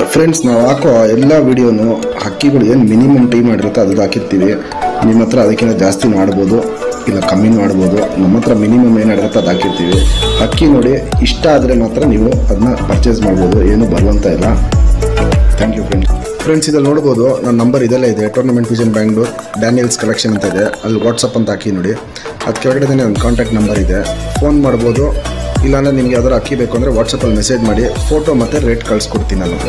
friends ನಾವು ಹಾಕೋ ಎಲ್ಲ ವಿಡಿಯೋನು ಹಕ್ಕಿಗಳು ಏನು ಮಿನಿಮಮ್ ಟೈಮ್ ಮಾಡಿರುತ್ತೆ ಅದು ಹಾಕಿರ್ತೀವಿ ನಿಮ್ಮ ಹತ್ರ ಅದಕ್ಕಿಂತ ಜಾಸ್ತಿ ಮಾಡ್ಬೋದು ಇಲ್ಲ ಕಮ್ಮಿ ಮಾಡ್ಬೋದು ನಮ್ಮ ಹತ್ರ ಮಿನಿಮಮ್ ಏನಿರುತ್ತೆ ಅದು ಹಾಕಿರ್ತೀವಿ ಹಕ್ಕಿ ನೋಡಿ ಇಷ್ಟ ಆದರೆ ಮಾತ್ರ ನೀವು ಅದನ್ನ ಪರ್ಚೇಸ್ ಮಾಡ್ಬೋದು ಏನು ಬರುವಂತ ಇಲ್ಲ ಥ್ಯಾಂಕ್ ಯು ಫ್ರೆಂಡ್ಸ್ ಫ್ರೆಂಡ್ಸ್ ಇದಲ್ಲಿ ನೋಡ್ಬೋದು ನನ್ನ ನಂಬರ್ ಇದೆಲ್ಲ ಇದೆ tournament vision Bangalore Daniels collection ಅಂತ ಇದೆ ಅಲ್ಲಿ ವಾಟ್ಸಪ್ ಅಂತ ಹಾಕಿ ನೋಡಿ ಅದು ಕೆಳಗಡೆ ನನ್ನ ಕಾಂಟ್ಯಾಕ್ಟ್ ನಂಬರ್ ಇದೆ ಫೋನ್ ಮಾಡ್ಬೋದು ಇಲ್ಲಾಂದ್ರೆ ನಿಮ್ಗೆ ಯಾವ್ದಾರು ಅಕ್ಕಿ ಬೇಕು ಅಂದರೆ ವಾಟ್ಸಪ್ಪಲ್ಲಿ ಮೆಸೇಜ್ ಮಾಡಿ ಫೋಟೋ ಮತ್ತು ರೇಟ್ ಕಳಿಸ್ಕೊಡ್ತೀನಿ ನಾನು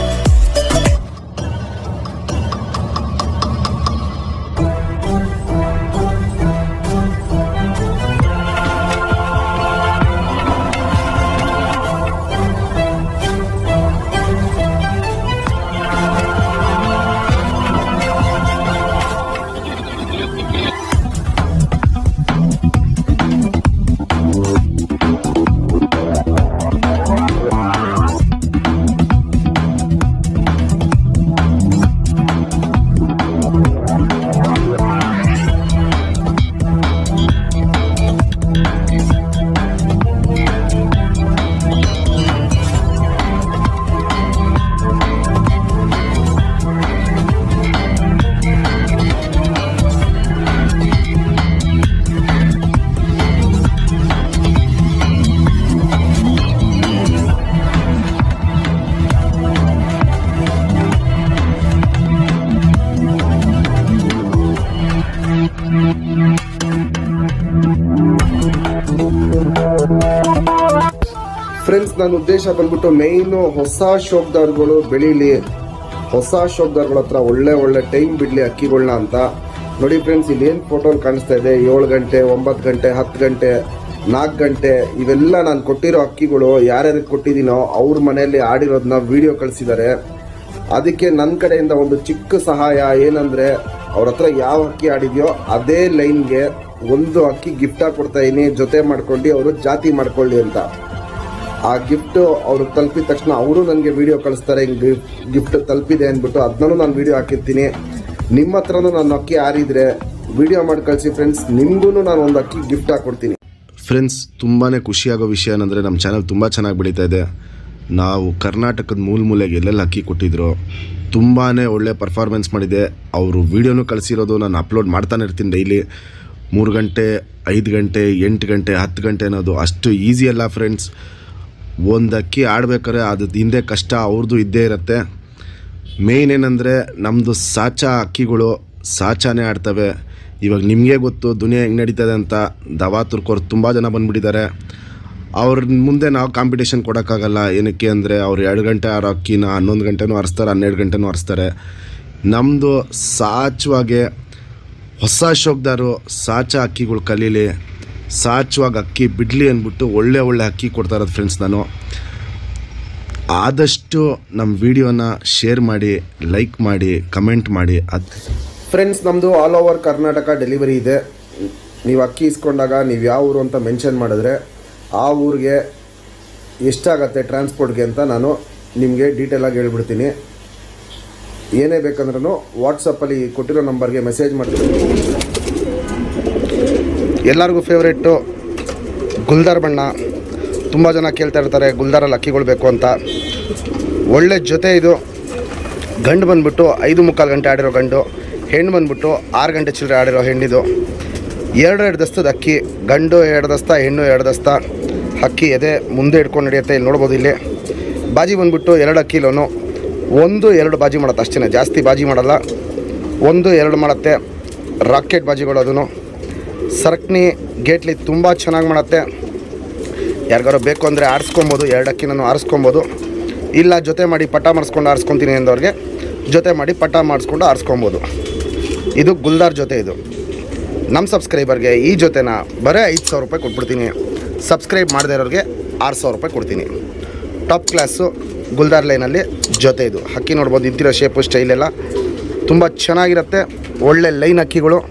ಫ್ರೆಂಡ್ಸ್ ನನ್ನ ಉದ್ದೇಶ ಬಂದ್ಬಿಟ್ಟು ಮೇಯ್ನು ಹೊಸ ಶೋಕ್ದಾರ್ಗಳು ಬೆಳೀಲಿ ಹೊಸ ಶೋಕ್ದಾರ್ಗಳ ಹತ್ರ ಒಳ್ಳೆ ಒಳ್ಳೆ ಟೈಮ್ ಬಿಡಲಿ ಅಕ್ಕಿಗಳನ್ನ ಅಂತ ನೋಡಿ ಫ್ರೆಂಡ್ಸ್ ಇಲ್ಲಿ ಏನು ಫೋಟೋ ಕಾಣಿಸ್ತಾ ಇದೆ ಏಳು ಗಂಟೆ ಒಂಬತ್ತು ಗಂಟೆ ಹತ್ತು ಗಂಟೆ ನಾಲ್ಕು ಗಂಟೆ ಇವೆಲ್ಲ ನಾನು ಕೊಟ್ಟಿರೋ ಅಕ್ಕಿಗಳು ಯಾರ್ಯಾರಿಗೆ ಕೊಟ್ಟಿದ್ದೀನೋ ಅವ್ರ ಮನೆಯಲ್ಲಿ ಆಡಿರೋದನ್ನ ವಿಡಿಯೋ ಕಳಿಸಿದ್ದಾರೆ ಅದಕ್ಕೆ ನನ್ನ ಕಡೆಯಿಂದ ಒಂದು ಚಿಕ್ಕ ಸಹಾಯ ಏನಂದ್ರೆ ಅವ್ರ ಹತ್ರ ಯಾವ ಅಕ್ಕಿ ಆಡಿದ್ಯೋ ಅದೇ ಲೈನ್ಗೆ ಒಂದು ಅಕ್ಕಿ ಗಿಫ್ಟ್ ಆಗಿ ಕೊಡ್ತಾ ಇದೀನಿ ಜೊತೆ ಮಾಡ್ಕೊಂಡು ಅವರು ಜಾತಿ ಮಾಡ್ಕೊಳ್ಳಿ ಅಂತ ಆ ಗಿಫ್ಟ್ ಅವ್ರು ತಲುಪಿದ ತಕ್ಷಣ ಅವರು ನನಗೆ ವಿಡಿಯೋ ಕಳಿಸ್ತಾರೆ ಹಿಂಗೆ ಗಿಫ್ಟ್ ತಲುಪಿದೆ ಅಂದ್ಬಿಟ್ಟು ಅದನ್ನೂ ನಾನು ವಿಡಿಯೋ ಹಾಕಿರ್ತೀನಿ ನಿಮ್ಮ ಹತ್ರನೂ ನಾನು ಅಕ್ಕಿ ಆರಿದ್ರೆ ವಿಡಿಯೋ ಮಾಡಿ ಕಳಿಸಿ ಫ್ರೆಂಡ್ಸ್ ನಿಮಗೂ ನಾನು ಒಂದು ಅಕ್ಕಿ ಗಿಫ್ಟ್ ಹಾಕ್ಕೊಡ್ತೀನಿ ಫ್ರೆಂಡ್ಸ್ ತುಂಬಾ ಖುಷಿಯಾಗೋ ವಿಷಯ ಏನಂದರೆ ನಮ್ಮ ಚಾನಲ್ ತುಂಬ ಚೆನ್ನಾಗಿ ಬೆಳೀತಾ ಇದೆ ನಾವು ಕರ್ನಾಟಕದ ಮೂಲ ಮೂಲೆಗೆ ಎಲ್ಲೆಲ್ಲಿ ಅಕ್ಕಿ ಕೊಟ್ಟಿದ್ರು ತುಂಬಾ ಒಳ್ಳೆ ಪರ್ಫಾರ್ಮೆನ್ಸ್ ಮಾಡಿದೆ ಅವರು ವೀಡಿಯೋನು ಕಳಿಸಿರೋದು ನಾನು ಅಪ್ಲೋಡ್ ಮಾಡ್ತಾನೆ ಇರ್ತೀನಿ ಡೈಲಿ ಮೂರು ಗಂಟೆ ಐದು ಗಂಟೆ ಎಂಟು ಗಂಟೆ ಹತ್ತು ಗಂಟೆ ಅನ್ನೋದು ಅಷ್ಟು ಈಸಿ ಅಲ್ಲ ಫ್ರೆಂಡ್ಸ್ ಒಂದು ಅಕ್ಕಿ ಆಡ್ಬೇಕಾದ್ರೆ ಅದು ಹಿಂದೆ ಕಷ್ಟ ಅವ್ರದ್ದು ಇದ್ದೇ ಇರುತ್ತೆ ಮೇಯ್ನ್ ಏನಂದರೆ ನಮ್ಮದು ಸಾಚಾ ಅಕ್ಕಿಗಳು ಸಾಚಾನೇ ಆಡ್ತವೆ ಇವಾಗ ನಿಮಗೆ ಗೊತ್ತು ದುನಿಯಾ ಹೆಂಗೆ ನಡೀತದೆ ಅಂತ ದವಾ ತುರ್ಕೋರು ತುಂಬ ಜನ ಬಂದುಬಿಟ್ಟಿದ್ದಾರೆ ಅವ್ರ ಮುಂದೆ ನಾವು ಕಾಂಪಿಟೇಷನ್ ಕೊಡೋಕ್ಕಾಗಲ್ಲ ಏನಕ್ಕೆ ಅಂದರೆ ಅವ್ರು ಎರಡು ಗಂಟೆ ಆರೋ ಅಕ್ಕಿನ ಹನ್ನೊಂದು ಗಂಟೆನೂ ಹರಿಸ್ತಾರೆ ಹನ್ನೆರಡು ಗಂಟೆನೂ ಹರಿಸ್ತಾರೆ ನಮ್ಮದು ಸಾಚವಾಗೆ ಹೊಸ ಶೋಕ್ದಾರು ಸಾಚ ಅಕ್ಕಿಗಳು ಕಲೀಲಿ ಸಾಚವಾಗಿ ಅಕ್ಕಿ ಬಿಡಲಿ ಅಂದ್ಬಿಟ್ಟು ಒಳ್ಳೆ ಒಳ್ಳೆ ಅಕ್ಕಿ ಕೊಡ್ತಾ ಇರೋದು ಫ್ರೆಂಡ್ಸ್ ನಾನು ಆದಷ್ಟು ನಮ್ಮ ವಿಡಿಯೋನ ಶೇರ್ ಮಾಡಿ ಲೈಕ್ ಮಾಡಿ ಕಮೆಂಟ್ ಮಾಡಿ ಅದು ಫ್ರೆಂಡ್ಸ್ ನಮ್ಮದು ಆಲ್ ಓವರ್ ಕರ್ನಾಟಕ ಡೆಲಿವರಿ ಇದೆ ನೀವು ಅಕ್ಕಿ ಇಸ್ಕೊಂಡಾಗ ನೀವು ಯಾವ ಊರು ಅಂತ ಮೆನ್ಷನ್ ಮಾಡಿದ್ರೆ ಆ ಊರಿಗೆ ಎಷ್ಟಾಗತ್ತೆ ಟ್ರಾನ್ಸ್ಪೋರ್ಟ್ಗೆ ಅಂತ ನಾನು ನಿಮಗೆ ಡೀಟೇಲಾಗಿ ಹೇಳ್ಬಿಡ್ತೀನಿ ಏನೇ ಬೇಕಂದ್ರೂ ವಾಟ್ಸಪ್ಪಲ್ಲಿ ಕೊಟ್ಟಿರೋ ನಂಬರ್ಗೆ ಮೆಸೇಜ್ ಮಾಡ್ತೀನಿ ಎಲ್ಲರಿಗೂ ಫೇವ್ರೇಟು ಗುಲ್ದಾರ್ ಬಣ್ಣ ತುಂಬ ಜನ ಕೇಳ್ತಾ ಇರ್ತಾರೆ ಗುಲ್ದಾರಲ್ಲಿ ಅಕ್ಕಿಗಳು ಬೇಕು ಅಂತ ಒಳ್ಳೆ ಜೊತೆ ಇದು ಗಂಡು ಬಂದ್ಬಿಟ್ಟು ಐದು ಮುಕ್ಕಾಲು ಗಂಟೆ ಆಡಿರೋ ಗಂಡು ಹೆಣ್ಣು ಬಂದ್ಬಿಟ್ಟು ಆರು ಗಂಟೆ ಚಿಲ್ಲರೆ ಆಡಿರೋ ಹೆಣ್ಣಿದು ಎರಡು ಎರಡು ದಸ್ತದ ಅಕ್ಕಿ ಗಂಡು ಎರಡು ದಸ್ತ ಹೆಣ್ಣು ಎರಡು ದಸ್ತ ಅಕ್ಕಿ ಎದೆ ಮುಂದೆ ಇಟ್ಕೊಂಡು ನಡೆಯುತ್ತೆ ಇಲ್ಲಿ ನೋಡ್ಬೋದು ಇಲ್ಲಿ ಬಾಜಿ ಬಂದ್ಬಿಟ್ಟು ಎರಡು ಅಕ್ಕಿಲೋನು ಒಂದು ಎರಡು ಬಾಜಿ ಮಾಡುತ್ತೆ ಅಷ್ಟೇ ಜಾಸ್ತಿ ಬಾಜಿ ಮಾಡಲ್ಲ ಒಂದು ಎರಡು ಮಾಡುತ್ತೆ ರಾಕೆಟ್ ಬಾಜಿಗಳು ಅದನ್ನು ಸರ್ಕ್ನಿ ಗೇಟ್ಲಿ ತುಂಬ ಚೆನ್ನಾಗಿ ಮಾಡುತ್ತೆ ಯಾರಿಗಾರು ಬೇಕು ಅಂದರೆ ಆರಿಸ್ಕೊಬೋದು ಎರಡು ಅಕ್ಕಿನೂ ಆರಿಸ್ಕೊಬೋದು ಇಲ್ಲ ಜೊತೆ ಮಾಡಿ ಪಟ್ಟ ಮಾಡಿಸ್ಕೊಂಡು ಆರಿಸ್ಕೊತೀನಿ ಅಂದವ್ರಿಗೆ ಜೊತೆ ಮಾಡಿ ಪಟ್ಟ ಮಾಡಿಸ್ಕೊಂಡು ಆರಿಸ್ಕೊಬೋದು ಇದು ಗುಲ್ದಾರ್ ಜೊತೆ ಇದು ನಮ್ಮ ಸಬ್ಸ್ಕ್ರೈಬರ್ಗೆ ಈ ಜೊತೆನ ಬರೀ ಐದು ಸಾವಿರ ರೂಪಾಯಿ ಕೊಟ್ಬಿಡ್ತೀನಿ ಸಬ್ಸ್ಕ್ರೈಬ್ ಮಾಡದೇ ಇರೋರಿಗೆ ಆರು ಸಾವಿರ ರೂಪಾಯಿ ಕೊಡ್ತೀನಿ ಟಾಪ್ ಕ್ಲಾಸು ಗುಲ್ದಾರ್ ಲೈನಲ್ಲಿ ಜೊತೆ ಇದು ಹಕ್ಕಿ ನೋಡ್ಬೋದು ಇದ್ದಿರೋ ಶೇಪು ಸ್ಟೈಲ್ ಎಲ್ಲ ತುಂಬ ಚೆನ್ನಾಗಿರುತ್ತೆ ಒಳ್ಳೆ ಲೈನ್ ಅಕ್ಕಿಗಳು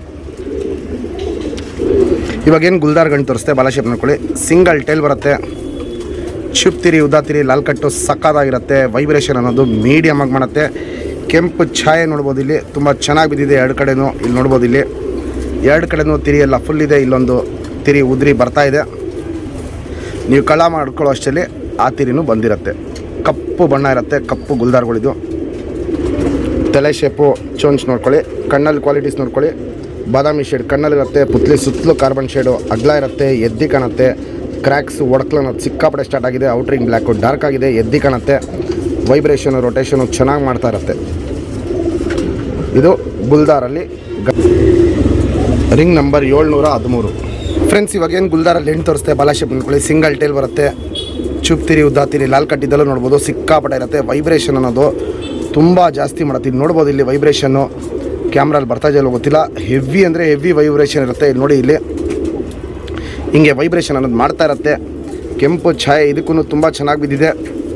ಇವಾಗೇನು ಗುಲ್ದಾರ್ ಗಂಟು ತೋರಿಸ್ತೆ ಬಾಲ ಶೇಪ್ ನೋಡ್ಕೊಳ್ಳಿ ಸಿಂಗಲ್ ಟೈಲ್ ಬರುತ್ತೆ ಶಿಫ್ಟ್ ತಿರಿ ಉದ್ದಾ ತಿರಿ ಲಾಲ್ ಕಟ್ಟು ಸಕ್ಕದಾಗಿರುತ್ತೆ ವೈಬ್ರೇಷನ್ ಅನ್ನೋದು ಮೀಡಿಯಮ್ ಆಗಿ ಮಾಡುತ್ತೆ ಕೆಂಪು ಛಾಯೆ ನೋಡ್ಬೋದು ಇಲ್ಲಿ ತುಂಬ ಚೆನ್ನಾಗಿ ಬಿದ್ದಿದೆ ಎರಡು ಕಡೆನೂ ಇಲ್ಲಿ ನೋಡ್ಬೋದು ಇಲ್ಲಿ ಎರಡು ಕಡೆನೂ ತಿರಿ ಎಲ್ಲ ಫುಲ್ ಇದೆ ಇಲ್ಲೊಂದು ತಿರಿ ಉದ್ರಿ ಬರ್ತಾ ಇದೆ ನೀವು ಕಳ ಮಾಡ್ಕೊಳ್ಳೋ ಅಷ್ಟರಲ್ಲಿ ಆ ತಿರಿನೂ ಬಂದಿರುತ್ತೆ ಕಪ್ಪು ಬಣ್ಣ ಇರುತ್ತೆ ಕಪ್ಪು ಗುಲ್ದಾರ್ಗಳಿದು ತಲೆ ಶೇಪು ಚೋನ್ಸ್ ನೋಡ್ಕೊಳ್ಳಿ ಕಣ್ಣಲ್ಲಿ ಕ್ವಾಲಿಟೀಸ್ ನೋಡ್ಕೊಳ್ಳಿ ಬಾದಾಮಿ ಶೇಡ್ ಕಣ್ಣಲ್ಲಿರುತ್ತೆ ಪುತ್ಲಿ ಸುತ್ತಲೂ ಕಾರ್ಬನ್ ಶೇಡು ಅಗ್ಲ ಇರುತ್ತೆ ಎದ್ದಿ ಕಾಣುತ್ತೆ ಕ್ರ್ಯಾಕ್ಸ್ ಒಡಕ್ಲು ಅನ್ನೋದು ಸಿಕ್ಕಾಪಟ್ಟೆ ಸ್ಟಾರ್ಟ್ ಆಗಿದೆ ಔಟ್ರಿಂಗ್ ಬ್ಲ್ಯಾಕು ಡಾರ್ಕ್ ಆಗಿದೆ ಎದ್ದಿ ಕಾಣುತ್ತೆ ವೈಬ್ರೇಷನು ರೊಟೇಷನು ಚೆನ್ನಾಗಿ ಮಾಡ್ತಾ ಇರುತ್ತೆ ಇದು ಗುಲ್ದಾರಲ್ಲಿ ಗ ರಿಂಗ್ ನಂಬರ್ ಏಳ್ನೂರ ಹದಿಮೂರು ಫ್ರೆಂಡ್ಸ್ ಇವಾಗ ಏನು ಗುಲ್ದಾರಲ್ಲಿ ಹೆಣ್ಣು ತೋರಿಸ್ತೆ ಬಾಲಾಶೇಪ್ ಅಂದ್ಕೊಳ್ಳಿ ಸಿಂಗಲ್ ಟೇಲ್ ಬರುತ್ತೆ ಚುಪ್ತಿರಿ ಉದ್ದಾತಿರಿ ಲಾಲ್ ಕಟ್ಟಿದ್ದಲ್ಲೂ ನೋಡ್ಬೋದು ಸಿಕ್ಕಾಪಟ್ಟೆ ಇರುತ್ತೆ ವೈಬ್ರೇಷನ್ ಅನ್ನೋದು ತುಂಬ ಜಾಸ್ತಿ ಮಾಡುತ್ತೆ ಇಲ್ಲಿ ನೋಡ್ಬೋದು ಇಲ್ಲಿ ವೈಬ್ರೇಷನ್ನು ಕ್ಯಾಮ್ರಲ್ಲಿ ಬರ್ತಾ ಇದೆಯಲ್ಲ ಗೊತ್ತಿಲ್ಲ ಹೆವಿ ಅಂದರೆ ಹೆವಿ ವೈಬ್ರೇಷನ್ ಇರುತ್ತೆ ಇಲ್ಲಿ ನೋಡಿ ಇಲ್ಲಿ ಹಿಂಗೆ ವೈಬ್ರೇಷನ್ ಅನ್ನೋದು ಮಾಡ್ತಾ ಇರುತ್ತೆ ಕೆಂಪು ಛಾಯೆ ಇದಕ್ಕೂ ತುಂಬ ಚೆನ್ನಾಗಿ ಬಿದ್ದಿದೆ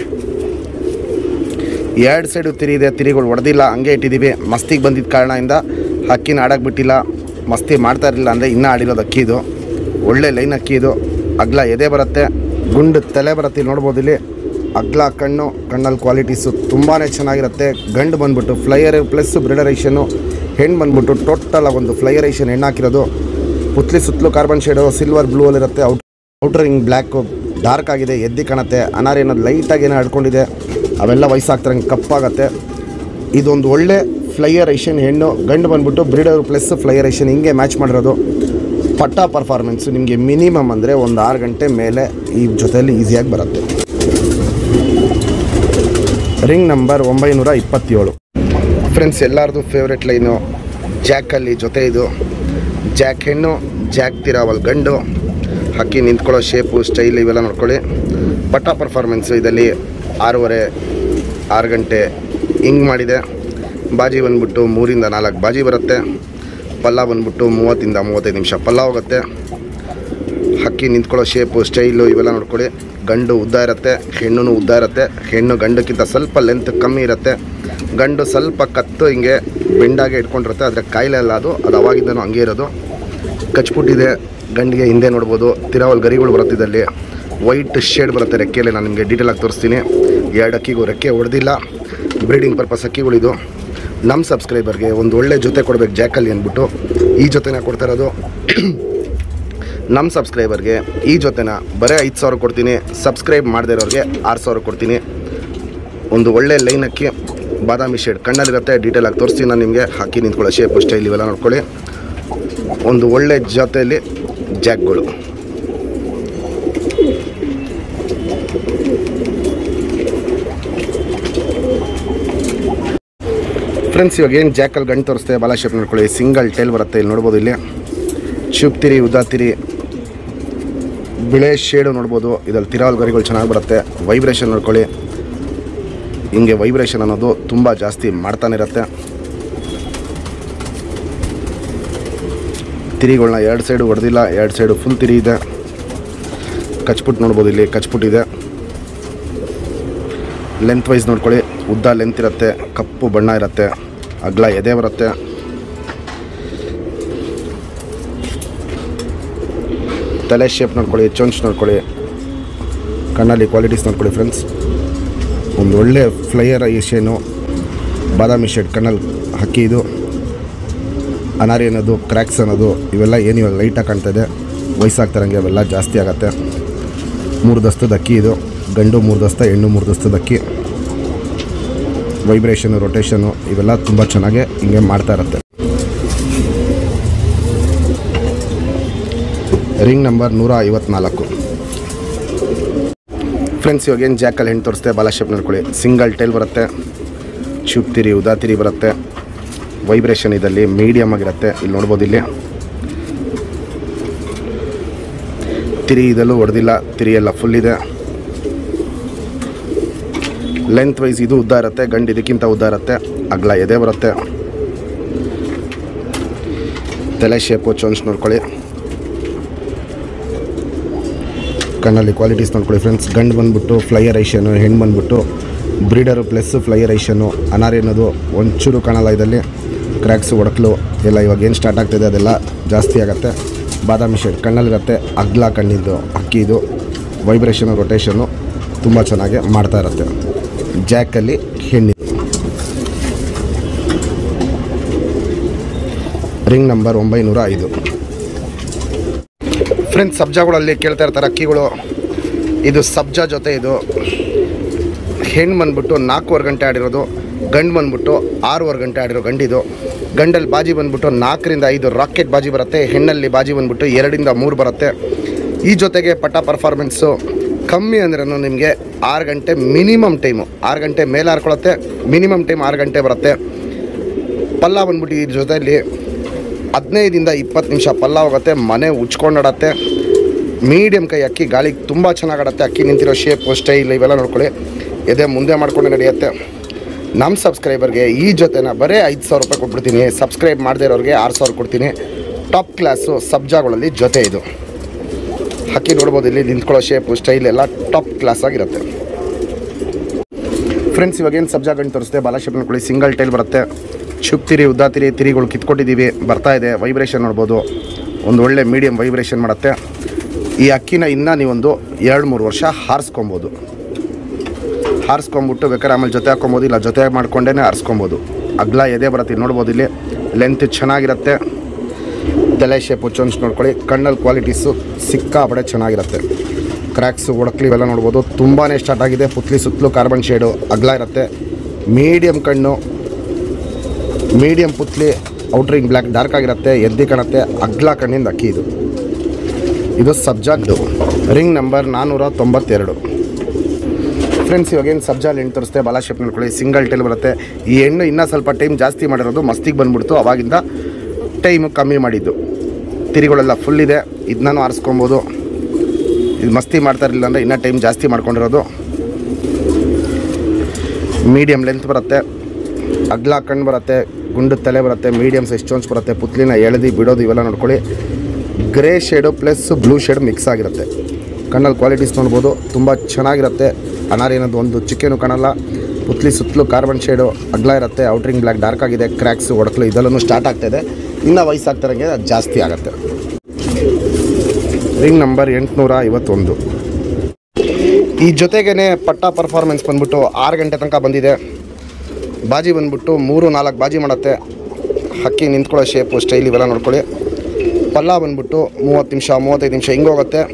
ಎರಡು ಸೈಡು ತಿರಿ ಇದೆ ತಿರಿಗಳು ಹೊಡೆದಿಲ್ಲ ಹಂಗೆ ಇಟ್ಟಿದ್ದೀವಿ ಮಸ್ತಿಗೆ ಬಂದಿದ್ದ ಕಾರಣದಿಂದ ಅಕ್ಕಿನ ಆಡಕ್ಕೆ ಬಿಟ್ಟಿಲ್ಲ ಮಸ್ತಿ ಮಾಡ್ತಾ ಇರಲಿಲ್ಲ ಅಂದರೆ ಇನ್ನೂ ಆಡಿರೋದು ಅಕ್ಕಿ ಇದು ಒಳ್ಳೆ ಲೈನ್ ಅಕ್ಕಿ ಇದು ಅಗ್ಲ ಎದೆ ಬರುತ್ತೆ ಗುಂಡು ತಲೆ ಬರುತ್ತೆ ಇಲ್ಲಿ ನೋಡ್ಬೋದು ಇಲ್ಲಿ ಅಗ್ಲ ಕಣ್ಣು ಕಣ್ಣಲ್ಲಿ ಕ್ವಾಲಿಟೀಸು ತುಂಬಾ ಚೆನ್ನಾಗಿರುತ್ತೆ ಗಂಡು ಬಂದ್ಬಿಟ್ಟು ಫ್ಲೈಯರ್ ಪ್ಲಸ್ ಬ್ರಿಡರೈಷನ್ನು ಹೆಣ್ಣು ಬಂದ್ಬಿಟ್ಟು ಟೋಟಲ್ ಒಂದು ಫ್ಲೈಯರೈಷನ್ ಹೆಣ್ಣು ಹಾಕಿರೋದು ಪುತ್ಲಿ ಸುತ್ತಲೂ ಕಾರ್ಬನ್ ಶೇಡು ಸಿಲ್ವರ್ ಬ್ಲೂ ಅಲ್ಲಿರುತ್ತೆ ಔಟ್ ಔಟ್ರಿಂಗ್ ಬ್ಲ್ಯಾಕು ಡಾರ್ಕ್ ಆಗಿದೆ ಎದ್ದಿ ಕಾಣುತ್ತೆ ಅನಾರಿ ಅನ್ನೋದು ಲೈಟಾಗಿ ಏನೋ ಆಡ್ಕೊಂಡಿದೆ ಅವೆಲ್ಲ ವಯಸ್ಸಾಗ್ತಾರಂಗೆ ಕಪ್ಪಾಗತ್ತೆ ಇದೊಂದು ಒಳ್ಳೆ ಫ್ಲೈಯರೈಷನ್ ಹೆಣ್ಣು ಗಂಡು ಬಂದ್ಬಿಟ್ಟು ಬ್ರೀಡರ್ ಪ್ಲಸ್ ಫ್ಲೈಯರೈಷನ್ ಹಿಂಗೆ ಮ್ಯಾಚ್ ಮಾಡಿರೋದು ಪಟ್ಟ ಪರ್ಫಾರ್ಮೆನ್ಸು ನಿಮಗೆ ಮಿನಿಮಮ್ ಅಂದರೆ ಒಂದು ಆರು ಗಂಟೆ ಮೇಲೆ ಈ ಜೊತೆಯಲ್ಲಿ ಈಸಿಯಾಗಿ ಬರುತ್ತೆ ರಿಂಗ್ ನಂಬರ್ ಒಂಬೈನೂರ ಇಪ್ಪತ್ತೇಳು ಫ್ರೆಂಡ್ಸ್ ಎಲ್ಲರದು ಫೇವ್ರೆಟ್ ಲೈನು ಜಾಕಲ್ಲಿ ಜೊತೆ ಇದು ಜಾಕ್ ಹೆಣ್ಣು ಜಾಕ್ ತಿರಾವಲ್ ಗಂಡು ಹಕ್ಕಿ ನಿಂತ್ಕೊಳ್ಳೋ ಶೇಪು ಸ್ಟೈಲ್ ಇವೆಲ್ಲ ನೋಡ್ಕೊಳ್ಳಿ ಪಟ್ಟ ಪರ್ಫಾರ್ಮೆನ್ಸು ಇದರಲ್ಲಿ ಆರೂವರೆ ಆರು ಗಂಟೆ ಹಿಂಗೆ ಮಾಡಿದೆ ಬಾಜಿ ಬಂದ್ಬಿಟ್ಟು ಮೂರಿಂದ ನಾಲ್ಕು ಬಾಜಿ ಬರುತ್ತೆ ಪಲ್ಲ ಬಂದ್ಬಿಟ್ಟು ಮೂವತ್ತಿಂದ ಮೂವತ್ತೈದು ನಿಮಿಷ ಪಲ್ಲ ಹೋಗುತ್ತೆ ಹಕ್ಕಿ ನಿಂತ್ಕೊಳ್ಳೋ ಶೇಪು ಸ್ಟೈಲು ಇವೆಲ್ಲ ನೋಡ್ಕೊಳ್ಳಿ ಗಂಡು ಉದ್ದ ಇರುತ್ತೆ ಹೆಣ್ಣು ಉದ್ದ ಇರುತ್ತೆ ಹೆಣ್ಣು ಗಂಡಕ್ಕಿಂತ ಸ್ವಲ್ಪ ಲೆಂತ್ ಕಮ್ಮಿ ಇರುತ್ತೆ ಗಂಡು ಸ್ವಲ್ಪ ಕತ್ತು ಹಿಂಗೆ ಬೆಂಡಾಗೆ ಇಟ್ಕೊಂಡಿರುತ್ತೆ ಆದರೆ ಕಾಯಿಲೆ ಅಲ್ಲ ಅದು ಅದು ಅವಾಗಿದ್ದನೂ ಹಂಗೆ ಇರೋದು ಕಚ್ಬಿಟ್ಟಿದೆ ಗಂಡಿಗೆ ಹಿಂದೆ ನೋಡ್ಬೋದು ತಿರಾವಲ್ ಗರಿಗಳು ಬರುತ್ತೆ ಇದರಲ್ಲಿ ವೈಟ್ ಶೇಡ್ ಬರುತ್ತೆ ರೆಕ್ಕೆಯಲ್ಲಿ ನಾನು ನಿಮಗೆ ಡೀಟೇಲಾಗಿ ತೋರಿಸ್ತೀನಿ ಎರಡು ಅಕ್ಕಿಗೂ ರೆಕ್ಕೆ ಹೊಡೆದಿಲ್ಲ ಬ್ರೀಡಿಂಗ್ ಪರ್ಪಸ್ ಅಕ್ಕಿಗಳಿದು ನಮ್ಮ ಸಬ್ಸ್ಕ್ರೈಬರ್ಗೆ ಒಂದು ಒಳ್ಳೆ ಜೊತೆ ಕೊಡಬೇಕು ಜಾಕಲ್ಲಿ ಅಂದ್ಬಿಟ್ಟು ಈ ಜೊತೆನ ಕೊಡ್ತಾ ಇರೋದು ನಮ್ಮ ಸಬ್ಸ್ಕ್ರೈಬರ್ಗೆ ಈ ಜೊತೆನ ಬರೀ ಐದು ಸಾವಿರ ಕೊಡ್ತೀನಿ ಸಬ್ಸ್ಕ್ರೈಬ್ ಮಾಡದೇ ಇರೋರಿಗೆ ಆರು ಸಾವಿರ ಕೊಡ್ತೀನಿ ಒಂದು ಒಳ್ಳೆ ಲೈನ್ ಅಕ್ಕಿ ಬಾದಾಮಿ ಶೇಡ್ ಕಣ್ಣಲ್ಲಿರುತ್ತೆ ಡೀಟೇಲ್ ಆಗಿ ತೋರಿಸ್ತೀನಿ ನಾನು ನಿಮಗೆ ಹಾಕಿ ನಿಂತ್ಕೊಳ್ಳೋ ಶೇಪ್ ಸ್ಟೈಲ್ ಇವೆಲ್ಲ ನೋಡ್ಕೊಳ್ಳಿ ಒಂದು ಒಳ್ಳೆ ಜೊತೆಯಲ್ಲಿ ಜಾಕ್ಗಳು ಫ್ರೆಂಡ್ಸ್ ಇವಾಗ ಏನು ಜಾಕಲ್ ಗಂಟು ತೋರಿಸ್ತೇವೆ ಬಾಲ ಶೇಪ್ ನೋಡ್ಕೊಳ್ಳಿ ಸಿಂಗಲ್ ಟೇಲ್ ಬರುತ್ತೆ ಇಲ್ಲಿ ನೋಡ್ಬೋದು ಇಲ್ಲಿ ಚುಪ್ತಿರಿ ಉದಾತಿರಿ ಬಿಳೆ ಶೇಡು ನೋಡ್ಬೋದು ಇದ್ರಲ್ಲಿ ತಿರಾವಲ್ ಗರಿಗಳು ಚೆನ್ನಾಗಿ ಬರುತ್ತೆ ವೈಬ್ರೇಷನ್ ನೋಡ್ಕೊಳ್ಳಿ ಹಿಂಗೆ ವೈಬ್ರೇಷನ್ ಅನ್ನೋದು ತುಂಬ ಜಾಸ್ತಿ ಮಾಡ್ತಾನೆ ಇರುತ್ತೆ ತಿರಿಗಳನ್ನ ಎರಡು ಸೈಡು ಹೊಡೆದಿಲ್ಲ ಎರಡು ಸೈಡು ಫುಲ್ ತಿರಿ ಇದೆ ಕಚ್ಪುಟ್ ನೋಡ್ಬೋದು ಇಲ್ಲಿ ಕಚ್ಪುಟ್ ಇದೆ ಲೆಂತ್ ವೈಸ್ ನೋಡ್ಕೊಳ್ಳಿ ಉದ್ದ ಲೆಂತ್ ಇರುತ್ತೆ ಕಪ್ಪು ಬಣ್ಣ ಇರುತ್ತೆ ಅಗ್ಲ ಎದೆ ಬರುತ್ತೆ ತಲೆ ಶೇಪ್ ನೋಡ್ಕೊಳ್ಳಿ ಚೊಂಚ್ ನೋಡ್ಕೊಳ್ಳಿ ಕಣ್ಣಲ್ಲಿ ಕ್ವಾಲಿಟೀಸ್ ನೋಡ್ಕೊಳ್ಳಿ ಫ್ರೆಂಡ್ಸ್ ಒಂದು ಒಳ್ಳೆ ಫ್ಲೈಯರ್ ಏಷಿಯನು ಬಾದಾಮಿ ಶೇಡ್ ಕಣ್ಣಲ್ಲಿ ಹಕ್ಕಿ ಇದು ಅನಾರಿ ಅನ್ನೋದು ಕ್ರ್ಯಾಕ್ಸ್ ಅನ್ನೋದು ಇವೆಲ್ಲ ಏನು ಇವಾಗ ಲೈಟಾಗಿ ಕಾಣ್ತಾ ಇದೆ ವಯಸ್ಸಾಗ್ತಾರಂಗೆ ಅವೆಲ್ಲ ಜಾಸ್ತಿ ಆಗುತ್ತೆ ಮೂರು ದಸ್ತದ ಅಕ್ಕಿ ಇದು ಗಂಡು ಮೂರು ದಸ್ತ ಹೆಣ್ಣು ಮೂರು ದಸ್ತದ ಅಕ್ಕಿ ವೈಬ್ರೇಷನು ರೊಟೇಷನು ಇವೆಲ್ಲ ತುಂಬ ಚೆನ್ನಾಗಿ ಹಿಂಗೆ ಮಾಡ್ತಾ ಇರುತ್ತೆ ರಿಂಗ್ ನಂಬರ್ ನೂರ ಐವತ್ನಾಲ್ಕು ಫ್ರೆಂಡ್ಸ್ ಇವಾಗ ಏನು ಜಾಕಲ್ಲಿ ಹೆಣ್ಣು ತೋರಿಸ್ತೆ ಬಾಲ ಶೇಪ್ ನೋಡ್ಕೊಳ್ಳಿ ಸಿಂಗಲ್ ಟೈಲ್ ಬರುತ್ತೆ ಚುಪ್ತಿರಿ ಉದಾತಿರಿ ಬರುತ್ತೆ ವೈಬ್ರೇಷನ್ ಇದಲ್ಲಿ ಮೀಡಿಯಮ್ ಆಗಿರುತ್ತೆ ಇಲ್ಲಿ ನೋಡ್ಬೋದು ಇಲ್ಲಿ ತಿರಿ ಇದಲ್ಲೂ ಹೊಡೆದಿಲ್ಲ ತಿರಿ ಎಲ್ಲ ಫುಲ್ ಇದೆ ಲೆಂತ್ ವೈಸ್ ಇದು ಉದ್ದ ಇರುತ್ತೆ ಗಂಡು ಇದಕ್ಕಿಂತ ಉದ್ದ ಇರುತ್ತೆ ಅಗ್ಲ ಎದೆ ಬರುತ್ತೆ ತಲೆ ಶೇಪು ಚೊಂಚ್ ನೋಡ್ಕೊಳ್ಳಿ ಕಣ್ಣಲ್ಲಿ ಕ್ವಾಲಿಟೀಸ್ ನೋಡ್ಕೊಳ್ಳಿ ಫ್ರೆಂಡ್ಸ್ ಗಂಡು ಬಂದ್ಬಿಟ್ಟು ಫ್ಲೈಯರ್ ಐಷನು ಹೆಣ್ಣು ಬಂದ್ಬಿಟ್ಟು ಬ್ರೀಡರು ಪ್ಲಸ್ ಫ್ಲೈಯರ್ ಐಷನು ಅನಾರಿ ಅನ್ನೋದು ಒಂಚೂರು ಕಾಣಲ್ಲ ಇದರಲ್ಲಿ ಕ್ರ್ಯಾಕ್ಸು ಒಡಕಲು ಎಲ್ಲ ಇವಾಗ ಏನು ಸ್ಟಾರ್ಟ್ ಆಗ್ತಿದೆ ಅದೆಲ್ಲ ಜಾಸ್ತಿ ಆಗುತ್ತೆ ಬಾದಾಮಿ ಶೇಡ್ ಕಣ್ಣಲ್ಲಿರುತ್ತೆ ಅಗ್ಲ ಕಣ್ಣಿದ್ದು ಅಕ್ಕಿ ಇದು ವೈಬ್ರೇಷನು ರೊಟೇಷನು ತುಂಬ ಚೆನ್ನಾಗಿ ಮಾಡ್ತಾ ಇರುತ್ತೆ ಜಾಕಲ್ಲಿ ಹೆಣ್ಣಿ ರಿಂಗ್ ನಂಬರ್ ಒಂಬೈನೂರ ಐದು ಫ್ರೆಂಡ್ಸ್ ಸಬ್ಜಾಗಳಲ್ಲಿ ಕೇಳ್ತಾ ಇರ್ತಾರೆ ಅಕ್ಕಿಗಳು ಇದು ಸಬ್ಜಾ ಜೊತೆ ಇದು ಹೆಣ್ಣು ಬಂದ್ಬಿಟ್ಟು ನಾಲ್ಕೂವರೆ ಗಂಟೆ ಆಡಿರೋದು ಗಂಡು ಬಂದ್ಬಿಟ್ಟು ಆರೂವರೆ ಗಂಟೆ ಆಡಿರೋ ಗಂಡಿದು ಗಂಡಲ್ಲಿ ಬಾಜಿ ಬಂದ್ಬಿಟ್ಟು ನಾಲ್ಕರಿಂದ ಐದು ರಾಕೆಟ್ ಬಾಜಿ ಬರುತ್ತೆ ಹೆಣ್ಣಲ್ಲಿ ಬಾಜಿ ಬಂದ್ಬಿಟ್ಟು ಎರಡರಿಂದ ಮೂರು ಬರುತ್ತೆ ಈ ಜೊತೆಗೆ ಪಟ್ಟ ಪರ್ಫಾರ್ಮೆನ್ಸು ಕಮ್ಮಿ ಅಂದ್ರೂ ನಿಮಗೆ ಆರು ಗಂಟೆ ಮಿನಿಮಮ್ ಟೈಮು ಆರು ಗಂಟೆ ಮೇಲೆ ಹಾರ್ಕೊಳತ್ತೆ ಮಿನಿಮಮ್ ಟೈಮ್ ಆರು ಗಂಟೆ ಬರುತ್ತೆ ಪಲ್ಲ ಬಂದ್ಬಿಟ್ಟು ಈ ಜೊತೆಯಲ್ಲಿ ಹದಿನೈದಿಂದ ಇಪ್ಪತ್ತು ನಿಮಿಷ ಪಲ್ಲ ಹೋಗುತ್ತೆ ಮನೆ ಉಚ್ಕೊಂಡಾಡತ್ತೆ ಮೀಡಿಯಮ್ ಕೈ ಅಕ್ಕಿ ಗಾಳಿಗೆ ತುಂಬ ಚೆನ್ನಾಗಾಡತ್ತೆ ಅಕ್ಕಿ ನಿಂತಿರೋ ಶೇಪು ಸ್ಟೈಲ್ ಇವೆಲ್ಲ ನೋಡ್ಕೊಳ್ಳಿ ಎದೆ ಮುಂದೆ ಮಾಡ್ಕೊಂಡು ನಡೆಯುತ್ತೆ ನಮ್ಮ ಸಬ್ಸ್ಕ್ರೈಬರ್ಗೆ ಈ ಜೊತೆನ ಬರೀ ಐದು ಸಾವಿರ ರೂಪಾಯಿ ಕೊಟ್ಬಿಡ್ತೀನಿ ಸಬ್ಸ್ಕ್ರೈಬ್ ಮಾಡದೇ ಇರೋರಿಗೆ ಆರು ಸಾವಿರ ಕೊಡ್ತೀನಿ ಟಾಪ್ ಕ್ಲಾಸು ಸಬ್ಜಾಗಳಲ್ಲಿ ಜೊತೆ ಇದು ಹಕ್ಕಿ ನೋಡ್ಬೋದು ಇಲ್ಲಿ ನಿಂತ್ಕೊಳ್ಳೋ ಶೇಪು ಸ್ಟೈಲ್ ಎಲ್ಲ ಟಾಪ್ ಕ್ಲಾಸ್ ಆಗಿರುತ್ತೆ ಫ್ರೆಂಡ್ಸ್ ಇವಾಗ ಏನು ಸಬ್ಜಾ ಗಂಟು ತೋರಿಸ್ದೆ ಬಾಲ ಶೇಪ್ ನೋಡ್ಕೊಳ್ಳಿ ಸಿಂಗಲ್ ಟೈಲ್ ಬರುತ್ತೆ ಚುಪ್ ತಿರಿ ಉದ್ದಾ ತಿರಿ ತಿರಿಗಳು ಕಿತ್ಕೊಟ್ಟಿದ್ದೀವಿ ಬರ್ತಾ ಇದೆ ವೈಬ್ರೇಷನ್ ನೋಡ್ಬೋದು ಒಂದು ಒಳ್ಳೆ ಮೀಡಿಯಮ್ ವೈಬ್ರೇಷನ್ ಮಾಡುತ್ತೆ ಈ ಅಕ್ಕಿನ ಇನ್ನೂ ನೀವೊಂದು ಎರಡು ಮೂರು ವರ್ಷ ಹಾರಿಸ್ಕೊಬೋದು ಹಾರಿಸ್ಕೊಂಬಿಟ್ಟು ಬೇಕಾದ್ರೆ ಆಮೇಲೆ ಜೊತೆ ಹಾಕ್ಕೊಬೋದು ಇಲ್ಲ ಜೊತೆ ಮಾಡ್ಕೊಂಡೇ ಹಾರಿಸ್ಕೊಬೋದು ಅಗ್ಲ ಎದೆ ಬರುತ್ತೆ ಇಲ್ಲಿ ನೋಡ್ಬೋದು ಇಲ್ಲಿ ಲೆಂತ್ ಚೆನ್ನಾಗಿರುತ್ತೆ ತಲೆ ಶೇಪು ಚೊಂಚ್ ನೋಡ್ಕೊಳ್ಳಿ ಕಣ್ಣಲ್ಲಿ ಕ್ವಾಲಿಟೀಸು ಸಿಕ್ಕಾಪಡೆ ಚೆನ್ನಾಗಿರುತ್ತೆ ಕ್ರ್ಯಾಕ್ಸು ಒಡಕ್ಲಿ ಇವೆಲ್ಲ ನೋಡ್ಬೋದು ತುಂಬಾ ಸ್ಟಾರ್ಟ್ ಆಗಿದೆ ಪುತ್ಲಿ ಸುತ್ತಲೂ ಕಾರ್ಬನ್ ಶೇಡು ಅಗ್ಲ ಇರುತ್ತೆ ಮೀಡಿಯಮ್ ಕಣ್ಣು ಮೀಡಿಯಮ್ ಪುತ್ಲಿ ಔಟ್ರಿಂಗ್ ಬ್ಲ್ಯಾಕ್ ಡಾರ್ಕ್ ಆಗಿರುತ್ತೆ ಎದ್ದಿ ಕಾಣುತ್ತೆ ಅಗ್ಲ ಕಣ್ಣಿಂದ ಅಕ್ಕಿ ಇದು ಇದು ಸಬ್ಜಾಕ್ದು ರಿಂಗ್ ನಂಬರ್ ನಾನ್ನೂರ ತೊಂಬತ್ತೆರಡು ಫ್ರೆಂಡ್ಸ್ ಇವಾಗ ಏನು ಸಬ್ಜಾಲ್ ಹೆಣ್ಣು ತೋರಿಸ್ತೆ ಬಾಲ ಶೇಪ್ ನೋಡ್ಕೊಳ್ಳಿ ಸಿಂಗಲ್ ಟೈಲ್ ಬರುತ್ತೆ ಈ ಹೆಣ್ಣು ಇನ್ನೂ ಸ್ವಲ್ಪ ಟೈಮ್ ಜಾಸ್ತಿ ಮಾಡಿರೋದು ಮಸ್ತಿಗೆ ಬಂದ್ಬಿಡ್ತು ಅವಾಗಿಂದ ಟೈಮು ಕಮ್ಮಿ ಮಾಡಿದ್ದು ತಿರಿಗಳೆಲ್ಲ ಫುಲ್ ಇದೆ ಇದನ್ನೂ ಆರಿಸ್ಕೊಬೋದು ಇದು ಮಸ್ತಿ ಮಾಡ್ತಾ ಇರಲಿಲ್ಲ ಅಂದರೆ ಇನ್ನೂ ಟೈಮ್ ಜಾಸ್ತಿ ಮಾಡ್ಕೊಂಡಿರೋದು ಮೀಡಿಯಮ್ ಲೆಂತ್ ಬರುತ್ತೆ ಅಗ್ಲ ಕಣ್ಣು ಬರುತ್ತೆ ಗುಂಡು ತಲೆ ಬರುತ್ತೆ ಮೀಡಿಯಮ್ ಸೈಜ್ ಚೋನ್ಸ್ ಬರುತ್ತೆ ಪುತ್ಲಿನ ಎಳೆದು ಬಿಡೋದು ಇವೆಲ್ಲ ನೋಡ್ಕೊಳ್ಳಿ grey shade plus blue shade mix ಆಗಿರುತ್ತೆ ಕಣ್ಣಲ್ಲಿ ಕ್ವಾಲಿಟೀಸ್ ನೋಡ್ಬೋದು ತುಂಬ ಚೆನ್ನಾಗಿರುತ್ತೆ ಅನಾರ್ ಏನದು ಒಂದು ಚಿಕ್ಕೇನು ಕಾಣಲ್ಲ ಪುತ್ಲಿ ಸುತ್ತಲೂ ಕಾರ್ಬನ್ ಶೇಡು ಅಗ್ಲ ಇರುತ್ತೆ ಔಟ್ರಿಂಗ್ ಬ್ಲ್ಯಾಕ್ ಡಾರ್ಕ್ ಆಗಿದೆ ಕ್ರ್ಯಾಕ್ಸ್ ಒಡಕಲು ಇದೆಲ್ಲನೂ ಸ್ಟಾರ್ಟ್ ಆಗ್ತಾಯಿದೆ ಇನ್ನು ವಯಸ್ಸಾಗ್ತಾರಂಗೆ ಅದು ಜಾಸ್ತಿ ಆಗುತ್ತೆ ರಿಂಗ್ ನಂಬರ್ ಎಂಟುನೂರ ಐವತ್ತೊಂದು ಈ ಜೊತೆಗೇ ಪಟ್ಟ ಪರ್ಫಾರ್ಮೆನ್ಸ್ ಬಂದ್ಬಿಟ್ಟು ಆರು ಗಂಟೆ ತನಕ ಬಂದಿದೆ ಬಾಜಿ ಬಂದ್ಬಿಟ್ಟು ಮೂರು ನಾಲ್ಕು ಬಾಜಿ ಮಾಡುತ್ತೆ ಹಕ್ಕಿ ನಿಂತ್ಕೊಳ್ಳೋ ಶೇಪು ಸ್ಟೈಲ್ ಇವೆಲ್ಲ ನೋಡ್ಕೊಳ್ಳಿ ಪಲ್ಲ ಬಂದ್ಬಿಟ್ಟು ಮೂವತ್ತು ನಿಮಿಷ ಮೂವತ್ತೈದು ನಿಮಿಷ ಹಿಂಗೆ ಹೋಗುತ್ತೆ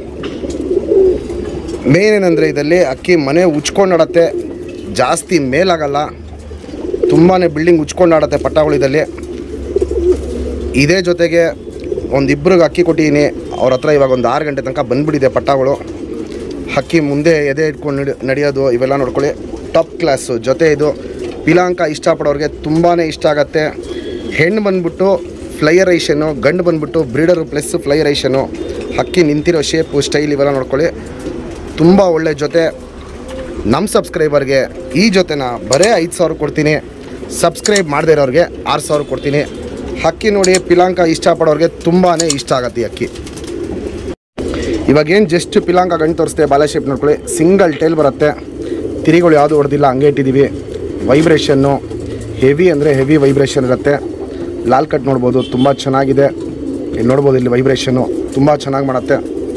ಮೇನ್ ಏನಂದರೆ ಇದರಲ್ಲಿ ಅಕ್ಕಿ ಮನೆ ಉಚ್ಕೊಂಡಾಡತ್ತೆ ಜಾಸ್ತಿ ಮೇಲಾಗಲ್ಲ ತುಂಬಾ ಬಿಲ್ಡಿಂಗ್ ಉಚ್ಕೊಂಡಾಡತ್ತೆ ಪಟ್ಟಗಳಿದಲ್ಲಿ ಇದೇ ಜೊತೆಗೆ ಒಂದಿಬ್ರಿಗೆ ಅಕ್ಕಿ ಕೊಟ್ಟಿದ್ದೀನಿ ಅವ್ರ ಹತ್ರ ಇವಾಗ ಒಂದು ಆರು ಗಂಟೆ ತನಕ ಬಂದ್ಬಿಟ್ಟಿದೆ ಪಟ್ಟಗಳು ಹಕ್ಕಿ ಮುಂದೆ ಎದೆ ಇಟ್ಕೊಂಡು ನಡಿ ನಡೆಯೋದು ಇವೆಲ್ಲ ನೋಡ್ಕೊಳ್ಳಿ ಟಾಪ್ ಕ್ಲಾಸು ಜೊತೆ ಇದು ಪಿಲಾಂಕ ಇಷ್ಟಪಡೋರಿಗೆ ತುಂಬಾ ಇಷ್ಟ ಆಗುತ್ತೆ ಹೆಣ್ಣು ಬಂದ್ಬಿಟ್ಟು ಫ್ಲೈಯರೈಷನು ಗಂಡು ಬಂದ್ಬಿಟ್ಟು ಬ್ರೀಡರು ಪ್ಲಸ್ ಫ್ಲೈಯರೈಷನು ಹಕ್ಕಿ ನಿಂತಿರೋ ಶೇಪು ಸ್ಟೈಲ್ ಇವೆಲ್ಲ ನೋಡ್ಕೊಳ್ಳಿ ತುಂಬ ಒಳ್ಳೆ ಜೊತೆ ನಮ್ಮ ಸಬ್ಸ್ಕ್ರೈಬರ್ಗೆ ಈ ಜೊತೆನ ಬರೇ ಐದು ಸಾವಿರ ಕೊಡ್ತೀನಿ ಸಬ್ಸ್ಕ್ರೈಬ್ ಮಾಡದೇ ಇರೋರಿಗೆ ಆರು ಸಾವಿರ ಕೊಡ್ತೀನಿ ಹಕ್ಕಿ ನೋಡಿ ಪಿಲಾಂಕ ಇಷ್ಟಪಡೋರಿಗೆ ತುಂಬಾ ಇಷ್ಟ ಆಗತ್ತೆ ಈ ಅಕ್ಕಿ ಇವಾಗೇನು ಜಸ್ಟ್ ಪಿಲಾಂಕ ಗಂಟು ತೋರಿಸ್ತೆ ಬಾಲ ಶೇಪ್ ನೋಡ್ಕೊಳ್ಳಿ ಸಿಂಗಲ್ ಟೈಲ್ ಬರುತ್ತೆ ತಿರಿಗಳು ಯಾವುದು ಹೊಡೆದಿಲ್ಲ ಹಂಗೆ ಇಟ್ಟಿದ್ದೀವಿ ವೈಬ್ರೇಷನ್ನು ಹೆವಿ ಅಂದರೆ ಹೆವಿ ವೈಬ್ರೇಷನ್ ಇರುತ್ತೆ ಲಾಲ್ ಕಟ್ ನೋಡ್ಬೋದು ತುಂಬ ಚೆನ್ನಾಗಿದೆ ಇಲ್ಲಿ ನೋಡ್ಬೋದು ಇಲ್ಲಿ ವೈಬ್ರೇಷನ್ನು ತುಂಬ ಚೆನ್ನಾಗಿ ಮಾಡುತ್ತೆ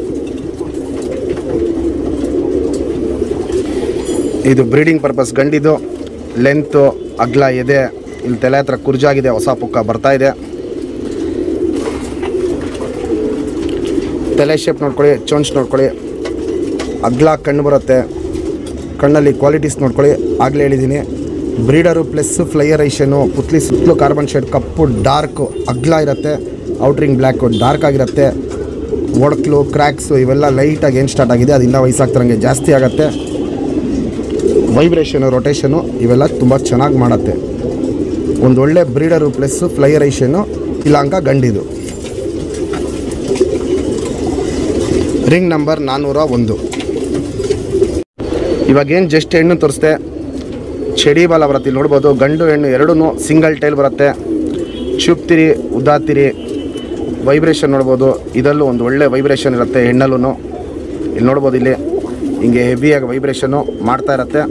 ಇದು ಬ್ರೀಡಿಂಗ್ ಪರ್ಪಸ್ ಗಂಡಿದು ಲೆಂತು ಅಗ್ಲ ಎದೆ ಇಲ್ಲಿ ತಲೆ ಹತ್ರ ಕುರ್ಜಾಗಿದೆ ಹೊಸ ಪುಕ್ಕ ಬರ್ತಾ ಇದೆ ತಲೆ ಶೇಪ್ ನೋಡ್ಕೊಳ್ಳಿ ಚೊಂಚ್ ನೋಡ್ಕೊಳ್ಳಿ ಅಗ್ಲ ಕಣ್ಣು ಬರುತ್ತೆ ಕಣ್ಣಲ್ಲಿ ಕ್ವಾಲಿಟೀಸ್ ನೋಡ್ಕೊಳ್ಳಿ ಆಗಲೇ ಹೇಳಿದ್ದೀನಿ ಬ್ರೀಡರು ಪ್ಲಸ್ ಫ್ಲೈಯರೈಷನು ಪುತ್ಲಿ ಸುತ್ತಲೂ ಕಾರ್ಬನ್ ಶೇಡ್ ಕಪ್ಪು ಡಾರ್ಕು ಅಗ್ಲ ಇರುತ್ತೆ ಔಟ್ರಿಂಗ್ ಬ್ಲ್ಯಾಕು ಡಾರ್ಕ್ ಆಗಿರುತ್ತೆ ಒಡಕ್ಲು ಕ್ರ್ಯಾಕ್ಸು ಇವೆಲ್ಲ ಲೈಟಾಗಿ ಏನು ಸ್ಟಾರ್ಟ್ ಆಗಿದೆ ಅದು ಇನ್ನೂ ವಯಸ್ಸಾಗ್ತಾರಂಗೆ ಜಾಸ್ತಿ ಆಗುತ್ತೆ ವೈಬ್ರೇಷನು ರೊಟೇಷನು ಇವೆಲ್ಲ ತುಂಬ ಚೆನ್ನಾಗಿ ಮಾಡುತ್ತೆ ಒಂದು ಒಳ್ಳೆ ಬ್ರೀಡರು ಪ್ಲಸ್ ಫ್ಲೈಯರೈಷನು ಇಲಾಂಕ ಗಂಡಿದು ರಿಂಗ್ ನಂಬರ್ ನಾನ್ನೂರ ಒಂದು ಇವಾಗೇನು ಜಸ್ಟ್ ಹೆಣ್ಣು ತೋರಿಸ್ದೆ ಚಡಿ ಬಾಲ ಬರುತ್ತೆ ಇಲ್ಲಿ ನೋಡ್ಬೋದು ಗಂಡು ಹೆಣ್ಣು ಎರಡೂ ಸಿಂಗಲ್ ಟೈಲ್ ಬರುತ್ತೆ ಚುಪ್ತಿರಿ ಉದ್ದಾತಿರಿ ವೈಬ್ರೇಷನ್ ನೋಡ್ಬೋದು ಇದರಲ್ಲೂ ಒಂದು ಒಳ್ಳೆ ವೈಬ್ರೇಷನ್ ಇರುತ್ತೆ ಹೆಣ್ಣಲ್ಲೂ ಇಲ್ಲಿ ನೋಡ್ಬೋದು ಇಲ್ಲಿ ಹಿಂಗೆ ಹೆವಿಯಾಗಿ ವೈಬ್ರೇಷನ್ನು ಮಾಡ್ತಾ ಇರುತ್ತೆ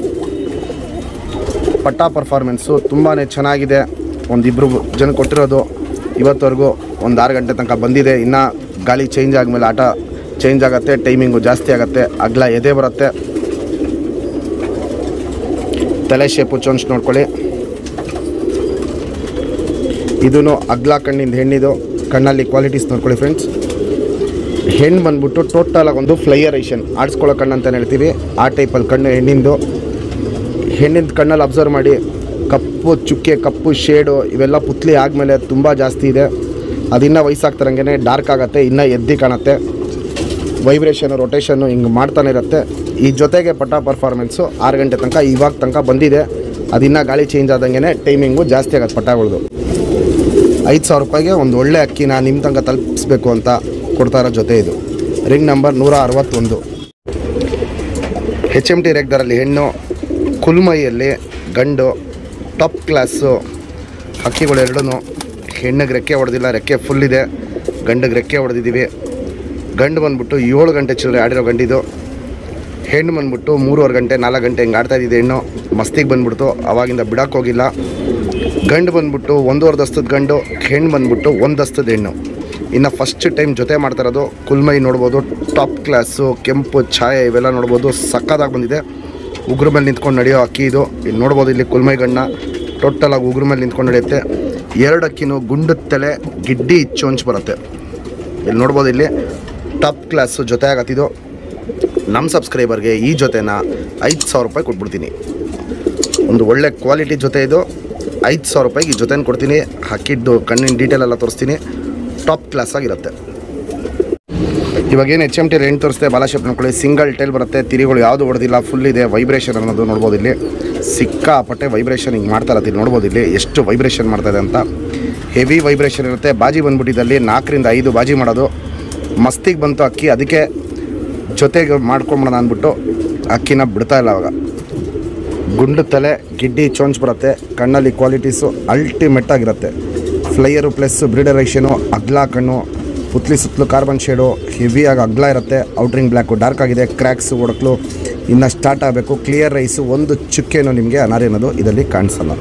ಪಟ್ಟ ಪರ್ಫಾರ್ಮೆನ್ಸು ತುಂಬಾ ಚೆನ್ನಾಗಿದೆ ಒಂದಿಬ್ಬರು ಜನ ಕೊಟ್ಟಿರೋದು ಇವತ್ತವರೆಗೂ ಒಂದು ಆರು ಗಂಟೆ ತನಕ ಬಂದಿದೆ ಇನ್ನು ಗಾಳಿ ಚೇಂಜ್ ಆದಮೇಲೆ ಆಟ ಚೇಂಜ್ ಆಗುತ್ತೆ ಟೈಮಿಂಗು ಜಾಸ್ತಿ ಆಗುತ್ತೆ ಅಗ್ಲ ಎದೆ ಬರುತ್ತೆ ತಲೆ ಶೇಪು ಚೊಂಚ್ ನೋಡ್ಕೊಳ್ಳಿ ಇದೂ ಅಗ್ಲ ಕಣ್ಣಿಂದ ಹೆಣ್ಣಿದು ಕಣ್ಣಲ್ಲಿ ಕ್ವಾಲಿಟೀಸ್ ನೋಡ್ಕೊಳ್ಳಿ ಫ್ರೆಂಡ್ಸ್ ಹೆಣ್ಣು ಬಂದ್ಬಿಟ್ಟು ಟೋಟಲ್ ಆಗಿ ಒಂದು ಫ್ಲೈಯರೈಷನ್ ಆಡಿಸ್ಕೊಳ್ಳೋ ಕಣ್ಣು ಅಂತ ಹೇಳ್ತೀವಿ ಆ ಟೈಪಲ್ಲಿ ಕಣ್ಣು ಹೆಣ್ಣಿಂದು ಹೆಣ್ಣಿನ ಕಣ್ಣಲ್ಲಿ ಅಬ್ಸರ್ವ್ ಮಾಡಿ ಕಪ್ಪು ಚುಕ್ಕೆ ಕಪ್ಪು ಶೇಡು ಇವೆಲ್ಲ ಪುತ್ಲಿ ಆದಮೇಲೆ ತುಂಬ ಜಾಸ್ತಿ ಇದೆ ಅದಿನ್ನೂ ವಯಸ್ಸಾಗ್ತಾರಂಗೆ ಡಾರ್ಕ್ ಆಗುತ್ತೆ ಇನ್ನೂ ಎದ್ದಿ ಕಾಣುತ್ತೆ ವೈಬ್ರೇಷನು ರೊಟೇಷನ್ನು ಹಿಂಗೆ ಮಾಡ್ತಾನೆ ಇರುತ್ತೆ ಈ ಜೊತೆಗೆ ಪಟ್ಟ ಪರ್ಫಾರ್ಮೆನ್ಸು ಆರು ಗಂಟೆ ತನಕ ಇವಾಗ ತನಕ ಬಂದಿದೆ ಅದಿನ್ನೂ ಗಾಳಿ ಚೇಂಜ್ ಆದಂಗೆ ಟೈಮಿಂಗು ಜಾಸ್ತಿ ಆಗುತ್ತೆ ಪಟ್ಟಗಳದು ಐದು ಸಾವಿರ ರೂಪಾಯಿಗೆ ಒಂದು ಒಳ್ಳೆ ಅಕ್ಕಿನ ನಿಮ್ಮ ತನಕ ತಲುಪಿಸ್ಬೇಕು ಅಂತ ಕೊಡ್ತಾ ಇರೋ ಜೊತೆ ಇದು ರಿಂಗ್ ನಂಬರ್ ನೂರ ಅರವತ್ತೊಂದು ಹೆಚ್ ಎಮ್ ಟಿ ರೇಗ್ದರಲ್ಲಿ ಹೆಣ್ಣು ಕುಲ್ಮೈಯಲ್ಲಿ ಗಂಡು ಟಾಪ್ ಕ್ಲಾಸು ಹಕ್ಕಿಗಳು ಎರಡೂ ಹೆಣ್ಣಿಗೆ ರೆಕ್ಕೆ ಹೊಡೆದಿಲ್ಲ ರೆಕ್ಕೆ ಫುಲ್ ಇದೆ ಗಂಡಿಗೆ ರೆಕ್ಕೆ ಹೊಡೆದಿದ್ದೀವಿ ಗಂಡು ಬಂದ್ಬಿಟ್ಟು ಏಳು ಗಂಟೆ ಚಿಲ್ಲರೆ ಆಡಿರೋ ಗಂಡಿದು ಹೆಣ್ಣು ಬಂದ್ಬಿಟ್ಟು ಮೂರುವರೆ ಗಂಟೆ ನಾಲ್ಕು ಗಂಟೆ ಹಿಂಗೆ ಆಡ್ತಾ ಇದ್ದಿದ್ದು ಹೆಣ್ಣು ಮಸ್ತಿಗೆ ಬಂದ್ಬಿಡ್ತು ಅವಾಗಿಂದ ಬಿಡಕ್ಕೆ ಹೋಗಿಲ್ಲ ಗಂಡು ಬಂದ್ಬಿಟ್ಟು ಒಂದೂವರೆ ದಸ್ತದ ಗಂಡು ಹೆಣ್ಣು ಬಂದ್ಬಿಟ್ಟು ಒಂದು ದಸ್ತದ ಹೆಣ್ಣು ಇನ್ನು ಫಸ್ಟ್ ಟೈಮ್ ಜೊತೆ ಮಾಡ್ತಾ ಇರೋದು ಕುಲ್ಮೈ ನೋಡ್ಬೋದು ಟಾಪ್ ಕ್ಲಾಸು ಕೆಂಪು ಛಾಯೆ ಇವೆಲ್ಲ ನೋಡ್ಬೋದು ಸಕ್ಕದಾಗಿ ಬಂದಿದೆ ಉಗುರು ಮೇಲೆ ನಿಂತ್ಕೊಂಡು ನಡೆಯೋ ಅಕ್ಕಿ ಇದು ಇಲ್ಲಿ ನೋಡ್ಬೋದು ಇಲ್ಲಿ ಕುಲ್ಮೈ ಗಣ್ಣ ಟೋಟಲಾಗಿ ಉಗುರು ಮೇಲೆ ನಿಂತ್ಕೊಂಡು ನಡೆಯುತ್ತೆ ಎರಡು ಅಕ್ಕಿನೂ ಗುಂಡು ತಲೆ ಗಿಡ್ಡಿ ಚೋಂಚ್ ಬರುತ್ತೆ ಇಲ್ಲಿ ನೋಡ್ಬೋದು ಇಲ್ಲಿ ಟಾಪ್ ಕ್ಲಾಸು ಜೊತೆ ಆಗತ್ತಿದ್ದು ನಮ್ಮ ಸಬ್ಸ್ಕ್ರೈಬರ್ಗೆ ಈ ಜೊತೆನ ಐದು ಸಾವಿರ ರೂಪಾಯಿ ಕೊಟ್ಬಿಡ್ತೀನಿ ಒಂದು ಒಳ್ಳೆ ಕ್ವಾಲಿಟಿ ಜೊತೆ ಇದು ಐದು ಸಾವಿರ ರೂಪಾಯಿಗೆ ಈ ಜೊತೆನ ಕೊಡ್ತೀನಿ ಹಾಕಿದ್ದು ಕಣ್ಣಿನ ಡೀಟೇಲ್ ಎಲ್ಲ ತೋರಿಸ್ತೀನಿ ಟಾಪ್ ಕ್ಲಾಸ್ ಆಗಿರುತ್ತೆ ಇವಾಗ ಏನು ಎಚ್ ಎಮ್ ಟಿ ರೆಂಟ್ ತೋರಿಸ್ತೆ ಬಾಲಾಶೇಪ್ ನೋಡ್ಕೊಳ್ಳಿ ಸಿಂಗಲ್ ಟೈಲ್ ಬರುತ್ತೆ ತಿರಿಗಳು ಯಾವುದು ಹೊಡೆದಿಲ್ಲ ಫುಲ್ ಇದೆ ವೈಬ್ರೇಷನ್ ಅನ್ನೋದು ನೋಡ್ಬೋದು ಇಲ್ಲಿ ಸಿಕ್ಕಾಪಟ್ಟೆ ವೈಬ್ರೇಷನ್ ಹಿಂಗೆ ಮಾಡ್ತಾ ಇರತ್ತೆ ಇಲ್ಲಿ ನೋಡ್ಬೋದು ಇಲ್ಲಿ ಎಷ್ಟು ವೈಬ್ರೇಷನ್ ಮಾಡ್ತಾ ಇದೆ ಅಂತ ಹೆವಿ ವೈಬ್ರೇಷನ್ ಇರುತ್ತೆ ಬಾಜಿ ಬಂದ್ಬಿಟ್ಟಿದ್ದಲ್ಲಿ ನಾಲ್ಕರಿಂದ ಐದು ಬಾಜಿ ಮಾಡೋದು ಮಸ್ತಿಗೆ ಬಂತು ಅಕ್ಕಿ ಅದಕ್ಕೆ ಜೊತೆಗೆ ಮಾಡ್ಕೊಂಬಿಡೋಣ ಅಂದ್ಬಿಟ್ಟು ಅಕ್ಕಿನ ಬಿಡ್ತಾ ಇಲ್ಲ ಅವಾಗ ಗುಂಡು ತಲೆ ಗಿಡ್ಡಿ ಚೋಂಚ್ ಬರುತ್ತೆ ಕಣ್ಣಲ್ಲಿ ಕ್ವಾಲಿಟೀಸು ಅಲ್ಟಿಮೇಟ್ ಆಗಿರುತ್ತೆ ಫ್ಲೈಯರು ಪ್ಲಸ್ ಬ್ರೀಡರೇಷನು ಅಗ್ಲ ಕಣ್ಣು ಪುತ್ಲಿ ಸುತ್ತಲೂ ಕಾರ್ಬನ್ ಶೇಡು ಹೆವಿಯಾಗಿ ಅಗ್ಲ ಇರುತ್ತೆ ಔಟ್ರಿಂಗ್ ಬ್ಲ್ಯಾಕು ಡಾರ್ಕ್ ಆಗಿದೆ ಕ್ರ್ಯಾಕ್ಸ್ ಒಡಕ್ಲು ಇನ್ನು ಸ್ಟಾರ್ಟ್ ಆಗಬೇಕು ಕ್ಲಿಯರ್ ರೈಸು ಒಂದು ಚುಕ್ಕೆನೂ ನಿಮಗೆ ಅನಾರಿ ಅನ್ನೋದು ಇದರಲ್ಲಿ ಕಾಣಿಸಲ್ಲ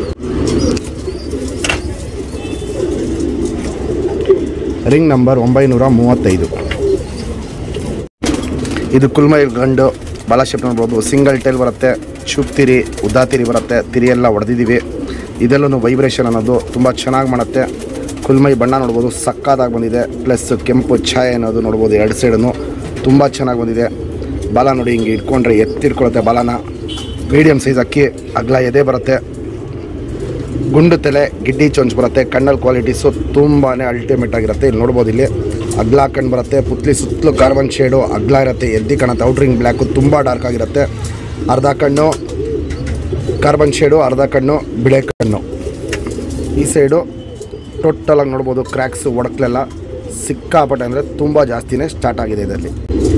ರಿಂಗ್ ನಂಬರ್ ಒಂಬೈನೂರ ಮೂವತ್ತೈದು ಇದು ಕುಲ್ಮೈ ಗಂಡು ಬಾಲಾಶೇಪ್ ನೋಡ್ಬೋದು ಸಿಂಗಲ್ ಟೈಲ್ ಬರುತ್ತೆ ಚುಪ್ ತಿರಿ ಉದ್ದಾ ತಿರಿ ಬರುತ್ತೆ ತಿರಿ ಎಲ್ಲ ಹೊಡೆದಿದ್ದೀವಿ ಇದೆಲ್ಲೂ ವೈಬ್ರೇಷನ್ ಅನ್ನೋದು ತುಂಬ ಚೆನ್ನಾಗಿ ಮಾಡುತ್ತೆ ಕುಲ್ಮೈ ಬಣ್ಣ ನೋಡ್ಬೋದು ಸಕ್ಕದಾಗಿ ಬಂದಿದೆ ಪ್ಲಸ್ ಕೆಂಪು ಛಾಯೆ ಅನ್ನೋದು ನೋಡ್ಬೋದು ಎರಡು ಸೈಡನ್ನು ತುಂಬ ಚೆನ್ನಾಗಿ ಬಂದಿದೆ ಬಾಲ ನೋಡಿ ಹಿಂಗೆ ಇಟ್ಕೊಂಡ್ರೆ ಎತ್ತಿಟ್ಕೊಳುತ್ತೆ ಬಾಲನ ಮೀಡಿಯಮ್ ಸೈಜ್ ಅಕ್ಕಿ ಅಗ್ಲ ಎದೆ ಬರುತ್ತೆ ಗುಂಡು ತಲೆ ಗಿಡ್ಡಿ ಚೊಂಚ್ ಬರುತ್ತೆ ಕಣ್ಣಲ್ಲಿ ಕ್ವಾಲಿಟೀಸು ತುಂಬಾ ಅಲ್ಟಿಮೇಟ್ ಆಗಿರುತ್ತೆ ಇಲ್ಲಿ ನೋಡ್ಬೋದು ಇಲ್ಲಿ ಅಗ್ಲ ಕಣ್ಣು ಬರುತ್ತೆ ಪುತ್ಲಿ ಸುತ್ತಲೂ ಕಾರ್ಬನ್ ಶೇಡು ಅಗ್ಲ ಇರುತ್ತೆ ಎದ್ದಿ ಕಾಣುತ್ತೆ ಔಟ್ರಿಂಗ್ ಬ್ಲ್ಯಾಕು ತುಂಬ ಡಾರ್ಕ್ ಆಗಿರುತ್ತೆ ಅರ್ಧ ಕಣ್ಣು ಕಾರ್ಬನ್ ಶೇಡು ಅರ್ಧ ಕಣ್ಣು ಬಿಳೆ ಕಣ್ಣು ಈ ಸೈಡು ಟೋಟಲಾಗಿ ನೋಡ್ಬೋದು ಕ್ರ್ಯಾಕ್ಸು ಒಡಕ್ಲೆಲ್ಲ ಸಿಕ್ಕಾಪಟ್ಟೆ ಅಂದರೆ ತುಂಬ ಜಾಸ್ತಿನೇ ಸ್ಟಾರ್ಟ್ ಆಗಿದೆ ಇದರಲ್ಲಿ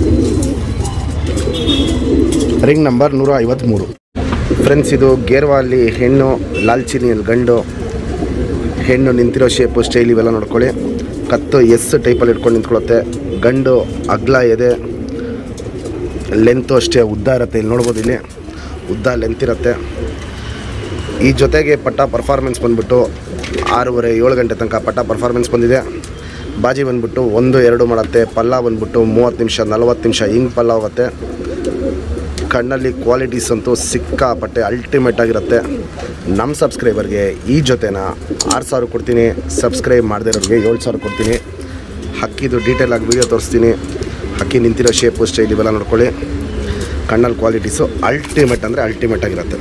ರಿಂಗ್ ನಂಬರ್ ನೂರ ಐವತ್ತ್ಮೂರು ಫ್ರೆಂಡ್ಸ್ ಇದು ಗೇರ್ವಾಲಿ ಹೆಣ್ಣು ಲಾಲ್ಚಿನಿಯಲ್ಲಿ ಗಂಡು ಹೆಣ್ಣು ನಿಂತಿರೋ ಶೇಪು ಸ್ಟೈಲ್ ಇವೆಲ್ಲ ನೋಡ್ಕೊಳ್ಳಿ ಕತ್ತು ಎಸ್ ಟೈಪಲ್ಲಿ ಇಟ್ಕೊಂಡು ನಿಂತ್ಕೊಳ್ಳುತ್ತೆ ಗಂಡು ಅಗ್ಲ ಎದೆ ಲೆಂತು ಅಷ್ಟೇ ಉದ್ದ ಇರುತ್ತೆ ಇಲ್ಲಿ ನೋಡ್ಬೋದು ಇಲ್ಲಿ ಉದ್ದ ಲೆಂತ್ ಇರುತ್ತೆ ಈ ಜೊತೆಗೆ ಪಟ್ಟ ಪರ್ಫಾರ್ಮೆನ್ಸ್ ಬಂದ್ಬಿಟ್ಟು ಆರೂವರೆ ಏಳು ಗಂಟೆ ತನಕ ಪಟ್ಟ ಪರ್ಫಾರ್ಮೆನ್ಸ್ ಬಂದಿದೆ ಬಾಜಿ ಬಂದ್ಬಿಟ್ಟು ಒಂದು ಎರಡು ಮಾಡುತ್ತೆ ಪಲ್ಲ ಬಂದ್ಬಿಟ್ಟು ಮೂವತ್ತು ನಿಮಿಷ ನಲ್ವತ್ತು ನಿಮಿಷ ಹಿಂಗೆ ಪಲ್ಲ ಹೋಗುತ್ತೆ ಕಣ್ಣಲ್ಲಿ ಕ್ವಾಲಿಟೀಸ್ ಅಂತೂ ಸಿಕ್ಕಾಪಟ್ಟೆ ಅಲ್ಟಿಮೇಟ್ ಆಗಿರುತ್ತೆ ನಮ್ಮ ಸಬ್ಸ್ಕ್ರೈಬರ್ಗೆ ಈ ಜೊತೆನ ಆರು ಸಾವಿರ ಕೊಡ್ತೀನಿ ಸಬ್ಸ್ಕ್ರೈಬ್ ಮಾಡದೇ ಇರೋರಿಗೆ ಏಳು ಸಾವಿರ ಕೊಡ್ತೀನಿ ಹಕ್ಕಿದು ಡೀಟೇಲ್ ಆಗಿ ವೀಡಿಯೋ ತೋರಿಸ್ತೀನಿ ಹಕ್ಕಿ ನಿಂತಿರೋ ಶೇಪು ಸ್ಟೈಲ್ ಇವೆಲ್ಲ ನೋಡ್ಕೊಳ್ಳಿ ಕಣ್ಣಲ್ಲಿ ಕ್ವಾಲಿಟೀಸು ಅಲ್ಟಿಮೇಟ್ ಅಂದರೆ ಅಲ್ಟಿಮೇಟ್ ಆಗಿರುತ್ತೆ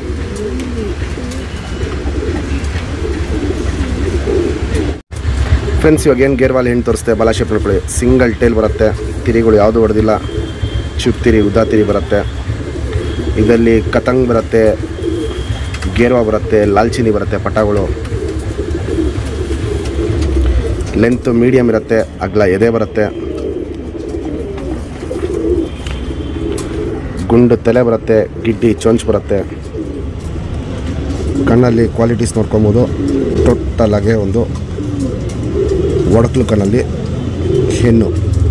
ಫ್ರೆಂಡ್ಸ್ ಇವಾಗ ಏನು ಗೇರ್ವಾಲ್ ಹೆಣ್ಣು ತೋರಿಸ್ತೆ ಬಲ ಶೇಪ್ ನೋಡ್ಕೊಳ್ಳಿ ಸಿಂಗಲ್ ಟೇಲ್ ಬರುತ್ತೆ ತಿರಿಗಳು ಯಾವುದು ಹೊಡೆದಿಲ್ಲ ಚುಪ್ ತಿರಿ ಉದ್ದಾ ತಿರಿ ಬರುತ್ತೆ ಇದರಲ್ಲಿ ಕತಂಗ್ ಬರುತ್ತೆ ಗೇರ್ವಾ ಬರುತ್ತೆ ಲಾಲ್ಚಿನಿ ಬರುತ್ತೆ ಪಟಾಗಳು ಲೆಂತ್ ಮೀಡಿಯಮ್ ಇರುತ್ತೆ ಅಗ್ಲ ಎದೆ ಬರುತ್ತೆ ಗುಂಡು ತಲೆ ಬರುತ್ತೆ ಗಿಡ್ಡಿ ಚೊಂಚ್ ಬರುತ್ತೆ ಕಣ್ಣಲ್ಲಿ ಕ್ವಾಲಿಟೀಸ್ ನೋಡ್ಕೊಬೋದು ಟೋಟಲ್ ಆಗಿ ಒಂದು ಒಡಕ್ಲು ಕಣ್ಣಲ್ಲಿ ಹೆಣ್ಣು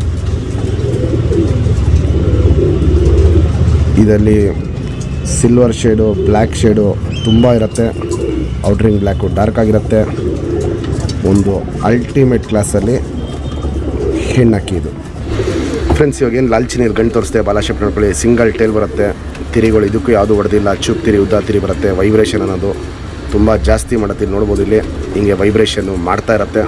ಇದರಲ್ಲಿ ಸಿಲ್ವರ್ ಶೇಡು ಬ್ಲ್ಯಾಕ್ ಶೇಡು ತುಂಬ ಇರುತ್ತೆ ಔಟ್ರಿಂಗ್ ಬ್ಲ್ಯಾಕು ಡಾರ್ಕ್ ಆಗಿರುತ್ತೆ ಒಂದು ಅಲ್ಟಿಮೇಟ್ ಕ್ಲಾಸಲ್ಲಿ ಹೆಣ್ಣಕ್ಕಿ ಇದು ಫ್ರೆಂಡ್ಸ್ ಇವಾಗ ಏನು ಲಾಲ್ಚಿ ನೀರು ಗಂಟು ತೋರಿಸ್ತೆ ಬಾಲಾಶೇಪ್ ನೋಡ್ಕೊಳ್ಳಿ ಸಿಂಗಲ್ ಟೇಲ್ ಬರುತ್ತೆ ತಿರಿಗಳು ಇದಕ್ಕೂ ಯಾವುದು ಹೊಡೆದಿಲ್ಲ ಚೂಪ್ ತಿರಿ ಉದ್ದ ತಿರಿ ಬರುತ್ತೆ ವೈಬ್ರೇಷನ್ ಅನ್ನೋದು ತುಂಬ ಜಾಸ್ತಿ ಮಾಡುತ್ತೆ ಇಲ್ಲಿ ನೋಡ್ಬೋದು ಇಲ್ಲಿ ಹಿಂಗೆ ವೈಬ್ರೇಷನ್ನು ಮಾಡ್ತಾ ಇರುತ್ತೆ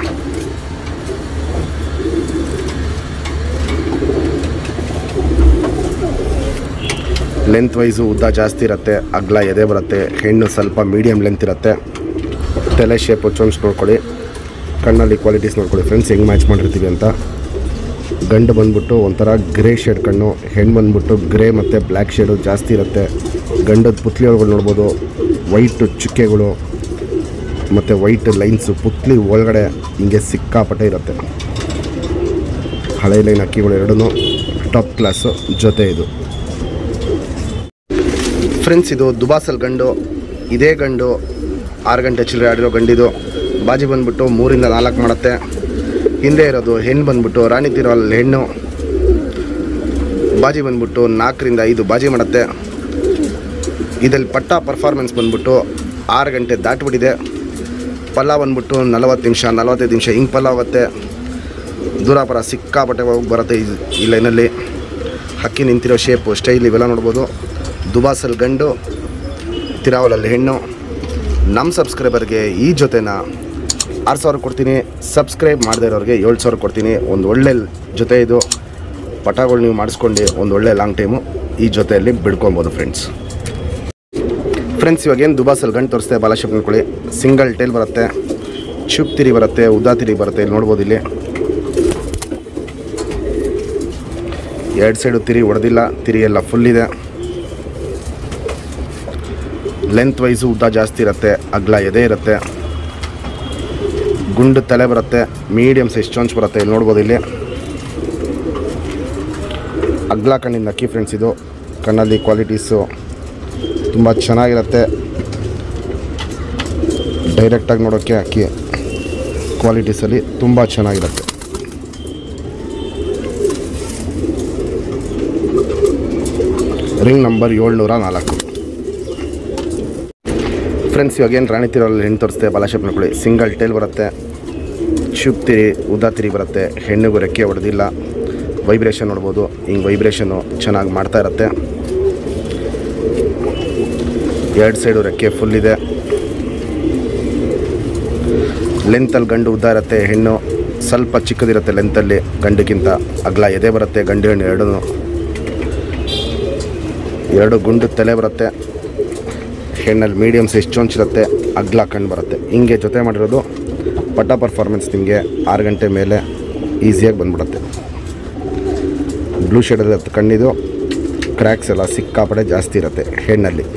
ಲೆಂತ್ ವೈಸು ಉದ್ದ ಜಾಸ್ತಿ ಇರುತ್ತೆ ಅಗ್ಲ ಎದೆ ಬರುತ್ತೆ ಹೆಣ್ಣು ಸ್ವಲ್ಪ ಮೀಡಿಯಮ್ ಲೆಂತ್ ಇರುತ್ತೆ ತಲೆ ಶೇಪ್ ಚೊಂಚ್ ನೋಡ್ಕೊಳ್ಳಿ ಕಣ್ಣಲ್ಲಿ ಕ್ವಾಲಿಟೀಸ್ ನೋಡ್ಕೊಳ್ಳಿ ಫ್ರೆಂಡ್ಸ್ ಹೆಂಗೆ ಮ್ಯಾಚ್ ಮಾಡಿರ್ತೀವಿ ಅಂತ ಗಂಡು ಬಂದ್ಬಿಟ್ಟು ಒಂಥರ ಗ್ರೇ ಶೇಡ್ ಕಣ್ಣು ಹೆಣ್ಣು ಬಂದ್ಬಿಟ್ಟು ಗ್ರೇ ಮತ್ತು ಬ್ಲ್ಯಾಕ್ ಶೇಡು ಜಾಸ್ತಿ ಇರುತ್ತೆ ಗಂಡದ ಪುತ್ಲಿ ಒಳಗಡೆ ನೋಡ್ಬೋದು ವೈಟ್ ಚುಕ್ಕೆಗಳು ಮತ್ತು ವೈಟ್ ಲೈನ್ಸು ಪುತ್ಲಿ ಒಳಗಡೆ ಹಿಂಗೆ ಸಿಕ್ಕಾಪಟ್ಟೆ ಇರುತ್ತೆ ಹಳೆ ಲೈನ್ ಅಕ್ಕಿಗಳು ಎರಡೂ ಟಾಪ್ ಕ್ಲಾಸು ಜೊತೆ ಇದು ಫ್ರೆಂಡ್ಸ್ ಇದು ದುಬಾಸಲ್ ಗಂಡು ಇದೇ ಗಂಡು ಆರು ಗಂಟೆ ಚಿಲ್ಲರೆ ಆಡಿರೋ ಗಂಡಿದು ಬಾಜಿ ಬಂದ್ಬಿಟ್ಟು ಮೂರಿಂದ ನಾಲ್ಕು ಮಾಡುತ್ತೆ ಹಿಂದೆ ಇರೋದು ಹೆಣ್ಣು ಬಂದ್ಬಿಟ್ಟು ರಾಣಿ ತಿರುವಲ್ಲಿ ಹೆಣ್ಣು ಬಾಜಿ ಬಂದ್ಬಿಟ್ಟು ನಾಲ್ಕರಿಂದ ಐದು ಬಾಜಿ ಮಾಡುತ್ತೆ ಇದರಲ್ಲಿ ಪಟ್ಟ ಪರ್ಫಾರ್ಮೆನ್ಸ್ ಬಂದ್ಬಿಟ್ಟು ಆರು ಗಂಟೆ ದಾಟ್ಬಿಟ್ಟಿದೆ ಪಲ್ಲ ಬಂದ್ಬಿಟ್ಟು ನಲವತ್ತು ನಿಮಿಷ ನಲವತ್ತೈದು ನಿಮಿಷ ಹಿಂಗೆ ಪಲ್ಲ ಹೋಗುತ್ತೆ ದೂರಾಪರ ಸಿಕ್ಕಾಪಟ್ಟೆ ಹೋಗಿ ಬರುತ್ತೆ ಈ- ಈ ಲೈನಲ್ಲಿ ಹಕ್ಕಿ ನಿಂತಿರೋ ಶೇಪು ಸ್ಟೈಲ್ ಇವೆಲ್ಲ ನೋಡ್ಬೋದು ದುಬಾಸಲ್ ಗಂಡು ತಿರಾವಲಲ್ಲಿ ಹೆಣ್ಣು ನಮ್ಮ ಸಬ್ಸ್ಕ್ರೈಬರ್ಗೆ ಈ ಜೊತೆನ ಆರು ಸಾವಿರ ಕೊಡ್ತೀನಿ ಸಬ್ಸ್ಕ್ರೈಬ್ ಮಾಡದೇ ಇರೋರಿಗೆ ಏಳು ಸಾವಿರ ಕೊಡ್ತೀನಿ ಒಂದು ಒಳ್ಳೆ ಜೊತೆ ಇದು ಪಟಾಗಳು ನೀವು ಮಾಡಿಸ್ಕೊಂಡು ಒಂದು ಒಳ್ಳೆ ಲಾಂಗ್ ಟೈಮು ಈ ಜೊತೆಯಲ್ಲಿ ಬಿಡ್ಕೊಬೋದು ಫ್ರೆಂಡ್ಸ್ ಫ್ರೆಂಡ್ಸ್ ಇವಾಗ ಏನು ದುಬಾಸಲ್ ಗಂಟು ತೋರಿಸ್ತೆ ಬಾಲಶಿಪ್ ನೋಡ್ಕೊಳ್ಳಿ ಸಿಂಗಲ್ ಟೇಲ್ ಬರುತ್ತೆ ಚುಪ್ ತಿರಿ ಬರುತ್ತೆ ಉದ್ದಾ ತಿರಿ ಬರುತ್ತೆ ಇಲ್ಲಿ ನೋಡ್ಬೋದು ಇಲ್ಲಿ ಎರಡು ಸೈಡು ತಿರಿ ಹೊಡೆದಿಲ್ಲ ತಿರಿ ಎಲ್ಲ ಫುಲ್ ಇದೆ ಲೆಂತ್ ವೈಸು ಉದ್ದ ಜಾಸ್ತಿ ಇರುತ್ತೆ ಅಗ್ಲ ಎದೆ ಇರುತ್ತೆ ಗುಂಡು ತಲೆ ಬರುತ್ತೆ ಮೀಡಿಯಮ್ ಸೈಜ್ ಚೊಂಚ್ ಬರುತ್ತೆ ಇಲ್ಲಿ ನೋಡ್ಬೋದು ಇಲ್ಲಿ ಅಗ್ಲ ಕಣ್ಣಿಂದ ಅಕ್ಕಿ ಫ್ರೆಂಡ್ಸ್ ಇದು ಕಣ್ಣಲ್ಲಿ ಕ್ವಾಲಿಟೀಸು ತುಂಬ ಚೆನ್ನಾಗಿರುತ್ತೆ ಡೈರೆಕ್ಟಾಗಿ ನೋಡೋಕ್ಕೆ ಅಕ್ಕಿ ಕ್ವಾಲಿಟೀಸಲ್ಲಿ ತುಂಬ ಚೆನ್ನಾಗಿರುತ್ತೆ ರಿಂಗ್ ನಂಬರ್ ಏಳ್ನೂರ ನಾಲ್ಕು ಫ್ರೆಂಡ್ಸ್ ಇವಾಗ ಏನು ರಾಣಿ ತಿರಲ್ಲಿ ಹೆಣ್ಣು ತೋರಿಸ್ತೆ ಬಾಲಾಶೇಪ್ ನೋಡ್ಕೊಳ್ಳಿ ಸಿಂಗಲ್ ಟೇಲ್ ಬರುತ್ತೆ ಶುಪ್ ತಿರಿ ಉದ್ದಾ ತಿರಿ ಬರುತ್ತೆ ಹೆಣ್ಣಿಗೂ ರೆಕ್ಕೆ ಹೊಡೆದಿಲ್ಲ ವೈಬ್ರೇಷನ್ ನೋಡ್ಬೋದು ಹಿಂಗೆ ವೈಬ್ರೇಷನ್ನು ಚೆನ್ನಾಗಿ ಮಾಡ್ತಾ ಇರುತ್ತೆ ಎರಡು ಸೈಡು ರೆಕ್ಕೆ ಫುಲ್ ಇದೆ ಲೆಂತಲ್ಲಿ ಗಂಡು ಉದ್ದ ಇರುತ್ತೆ ಹೆಣ್ಣು ಸ್ವಲ್ಪ ಚಿಕ್ಕದಿರುತ್ತೆ ಲೆಂತಲ್ಲಿ ಗಂಡಿಗಿಂತ ಅಗ್ಲ ಎದೆ ಬರುತ್ತೆ ಗಂಡು ಹೆಣ್ಣು ಎರಡೂ ಎರಡು ಗುಂಡು ತಲೆ ಬರುತ್ತೆ ಹೆಣ್ಣಲ್ಲಿ ಮೀಡಿಯಮ್ ಸೈಜ್ ಚೊಂಚಿರುತ್ತೆ ಅಗ್ಲ ಕಣ್ಣು ಬರುತ್ತೆ ಹಿಂಗೆ ಜೊತೆ ಮಾಡಿರೋದು ಪಟ್ಟ ಪರ್ಫಾರ್ಮೆನ್ಸ್ ನಿಮಗೆ ಆರು ಗಂಟೆ ಮೇಲೆ ಈಸಿಯಾಗಿ ಬಂದ್ಬಿಡುತ್ತೆ ಬ್ಲೂ ಶೇಡಲ್ಲಿ ಕಣ್ಣಿದು ಕ್ರ್ಯಾಕ್ಸ್ ಎಲ್ಲ ಸಿಕ್ಕಾಪಡೆ ಜಾಸ್ತಿ ಇರುತ್ತೆ ಹೆಣ್ಣಲ್ಲಿ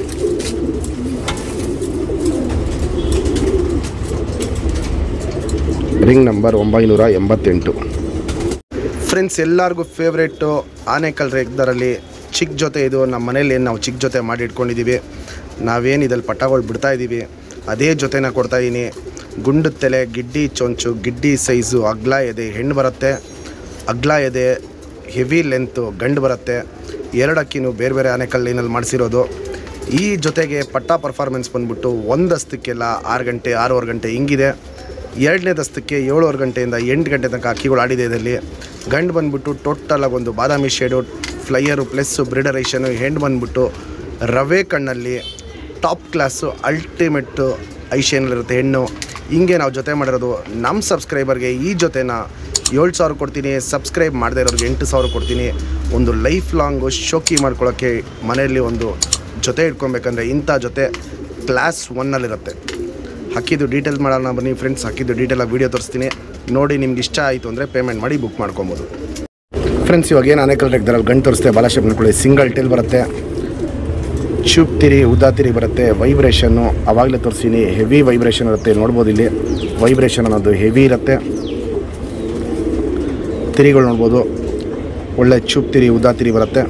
ರಿಂಗ್ ನಂಬರ್ ಒಂಬೈನೂರ ಎಂಬತ್ತೆಂಟು ಫ್ರೆಂಡ್ಸ್ ಎಲ್ಲರಿಗೂ ಫೇವ್ರೇಟು ಆನೆಕಲ್ ರೇಗ್ದರಲ್ಲಿ ಚಿಕ್ಕ ಜೊತೆ ಇದು ನಮ್ಮ ಮನೇಲಿ ಏನು ನಾವು ಚಿಕ್ಕ ಜೊತೆ ಮಾಡಿ ಇಟ್ಕೊಂಡಿದ್ದೀವಿ ನಾವೇನು ಇದಲ್ಲಿ ಪಟ್ಟಗಳು ಬಿಡ್ತಾ ಇದ್ದೀವಿ ಅದೇ ಜೊತೆನ ಕೊಡ್ತಾ ಇದ್ದೀನಿ ಗುಂಡು ತಲೆ ಗಿಡ್ಡಿ ಚೊಂಚು ಗಿಡ್ಡಿ ಸೈಜು ಅಗ್ಲ ಎದೆ ಹೆಣ್ಣು ಬರುತ್ತೆ ಅಗ್ಲ ಎದೆ ಹೆವಿ ಲೆಂತು ಗಂಡು ಬರುತ್ತೆ ಎರಡು ಅಕ್ಕಿನೂ ಬೇರೆ ಬೇರೆ ಆನೆಕಲ್ ಲೈನಲ್ಲಿ ಮಾಡಿಸಿರೋದು ಈ ಜೊತೆಗೆ ಪಟ್ಟ ಪರ್ಫಾರ್ಮೆನ್ಸ್ ಬಂದ್ಬಿಟ್ಟು ಒಂದಸ್ತಕ್ಕೆಲ್ಲ ಆರು ಗಂಟೆ ಆರೂವರೆ ಗಂಟೆ ಹಿಂಗಿದೆ ಎರಡನೇ ದಸ್ತಕ್ಕೆ ಏಳುವರೆ ಗಂಟೆಯಿಂದ ಎಂಟು ಗಂಟೆ ತನಕ ಅಕ್ಕಿಗಳು ಆಡಿದೆ ಇದರಲ್ಲಿ ಗಂಡು ಬಂದ್ಬಿಟ್ಟು ಟೋಟಲಾಗಿ ಒಂದು ಬಾದಾಮಿ ಶೇಡು ಫ್ಲೈಯರು ಪ್ಲಸ್ಸು ಬ್ರಿಡರೇಷನು ಹೆಣ್ಣು ಬಂದ್ಬಿಟ್ಟು ರವೆ ಕಣ್ಣಲ್ಲಿ ಟಾಪ್ ಕ್ಲಾಸು ಅಲ್ಟಿಮೇಟು ಐಶೇನಲ್ಲಿರುತ್ತೆ ಹೆಣ್ಣು ಹಿಂಗೆ ನಾವು ಜೊತೆ ಮಾಡಿರೋದು ನಮ್ಮ ಸಬ್ಸ್ಕ್ರೈಬರ್ಗೆ ಈ ಜೊತೆನ ಏಳು ಸಾವಿರ ಕೊಡ್ತೀನಿ ಸಬ್ಸ್ಕ್ರೈಬ್ ಮಾಡದೇ ಇರೋರಿಗೆ ಎಂಟು ಸಾವಿರ ಕೊಡ್ತೀನಿ ಒಂದು ಲೈಫ್ ಲಾಂಗು ಶೋಕಿ ಮಾಡ್ಕೊಳ್ಳೋಕ್ಕೆ ಮನೆಯಲ್ಲಿ ಒಂದು ಜೊತೆ ಇಟ್ಕೊಬೇಕಂದ್ರೆ ಇಂಥ ಜೊತೆ ಕ್ಲಾಸ್ ಒನ್ನಲ್ಲಿರುತ್ತೆ ಹಾಕಿದ್ದು ಡೀಟೇಲ್ ಮಾಡೋಣ ಬನ್ನಿ ಫ್ರೆಂಡ್ಸ್ ಹಾಕಿದ್ದು ಡೀಟೇಲಾಗಿ ವೀಡಿಯೋ ತೋರಿಸ್ತೀನಿ ನೋಡಿ ನಿಮ್ಗೆ ಇಷ್ಟ ಆಯಿತು ಅಂದರೆ ಪೇಮೆಂಟ್ ಮಾಡಿ ಬುಕ್ ಮಾಡ್ಕೊಬೋದು ಫ್ರೆಂಡ್ಸ್ ಇವಾಗ ಏನು ಅನೇಕಲ್ ರೆಗ್ದರಲ್ಲಿ ಗಂಟು ತೋರಿಸ್ತೆ ಬಾಲಾಶೇಪ್ ನೋಡ್ಕೊಳ್ಳಿ ಸಿಂಗಲ್ ಟೇಲ್ ಬರುತ್ತೆ ಚೂಪ್ ತಿರಿ ಉದ್ದಾ ತಿರಿ ಬರುತ್ತೆ ವೈಬ್ರೇಷನ್ನು ಆವಾಗಲೇ ತೋರಿಸ್ತೀನಿ ಹೆವಿ ವೈಬ್ರೇಷನ್ ಇರುತ್ತೆ ಇಲ್ಲಿ ನೋಡ್ಬೋದು ಇಲ್ಲಿ ವೈಬ್ರೇಷನ್ ಅನ್ನೋದು ಹೆವಿ ಇರುತ್ತೆ ತಿರಿಗಳು ನೋಡ್ಬೋದು ಒಳ್ಳೆ ಚೂಪ್ ತಿರಿ ಉದ್ದಾ ತಿರಿ ಬರುತ್ತೆ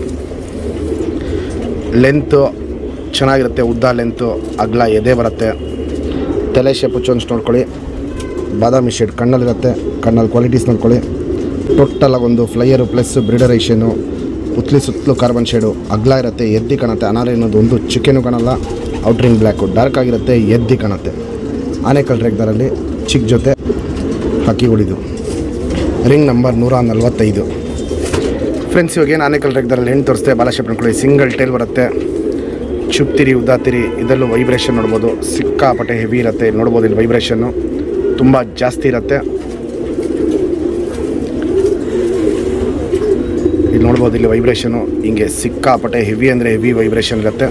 ಲೆಂತು ಚೆನ್ನಾಗಿರುತ್ತೆ ಉದ್ದ ಲೆಂತು ಅಗ್ಲ ಎದೆ ಬರುತ್ತೆ ತಲೆ ಶೇಪು ಚೊಂಚ್ ನೋಡ್ಕೊಳ್ಳಿ ಬಾದಾಮಿ ಶೇಡ್ ಕಣ್ಣಲ್ಲಿರುತ್ತೆ ಕಣ್ಣಲ್ಲಿ ಕ್ವಾಲಿಟೀಸ್ ನೋಡ್ಕೊಳ್ಳಿ ಟೋಟಲಾಗಿ ಒಂದು ಫ್ಲೈಯರು ಪ್ಲಸ್ ಬ್ರಿಡರೇಷನು ಪುತ್ಲಿ ಸುತ್ತಲೂ ಕಾರ್ಬನ್ ಶೇಡು ಅಗ್ಲ ಇರುತ್ತೆ ಎದ್ದಿ ಕಾಣುತ್ತೆ ಅನಾರ ಅನ್ನೋದು ಒಂದು ಚಿಕನು ಕಾಣಲ್ಲ ಔಟ್ರಿಂಗ್ ಬ್ಲ್ಯಾಕು ಡಾರ್ಕ್ ಆಗಿರುತ್ತೆ ಎದ್ದಿ ಕಾಣುತ್ತೆ ಆನೆಕಲ್ ರೇಗ್ದರಲ್ಲಿ ಚಿಕ್ಕ ಜೊತೆ ಹಕ್ಕಿಗಳಿದು ರಿಂಗ್ ನಂಬರ್ ನೂರ ನಲ್ವತ್ತೈದು ಫ್ರೆಂಡ್ಸ್ ಇವಾಗ ಏನು ಆನೆಕಲ್ ರೇಗ್ದರಲ್ಲಿ ಹೆಣ್ಣು ತೋರಿಸ್ತೆ ಬಾಲಾಶೇಪ್ ನೋಡ್ಕೊಳ್ಳಿ ಸಿಂಗಲ್ ಟೇಲ್ ಬರುತ್ತೆ ಚುಪ್ತಿರಿ ಉದ್ದಾತಿರಿ ಇದರಲ್ಲೂ ವೈಬ್ರೇಷನ್ ನೋಡ್ಬೋದು ಸಿಕ್ಕಾಪಟ್ಟೆ ಹೆವಿ ಇರುತ್ತೆ ಇಲ್ಲಿ ನೋಡ್ಬೋದು ಇಲ್ಲಿ ವೈಬ್ರೇಷನ್ನು ತುಂಬ ಜಾಸ್ತಿ ಇರುತ್ತೆ ಇಲ್ಲಿ ನೋಡ್ಬೋದು ಇಲ್ಲಿ ವೈಬ್ರೇಷನು ಹಿಂಗೆ ಸಿಕ್ಕಾಪಟ್ಟೆ ಹೆವಿ ಅಂದರೆ ಹೆವಿ ವೈಬ್ರೇಷನ್ ಇರುತ್ತೆ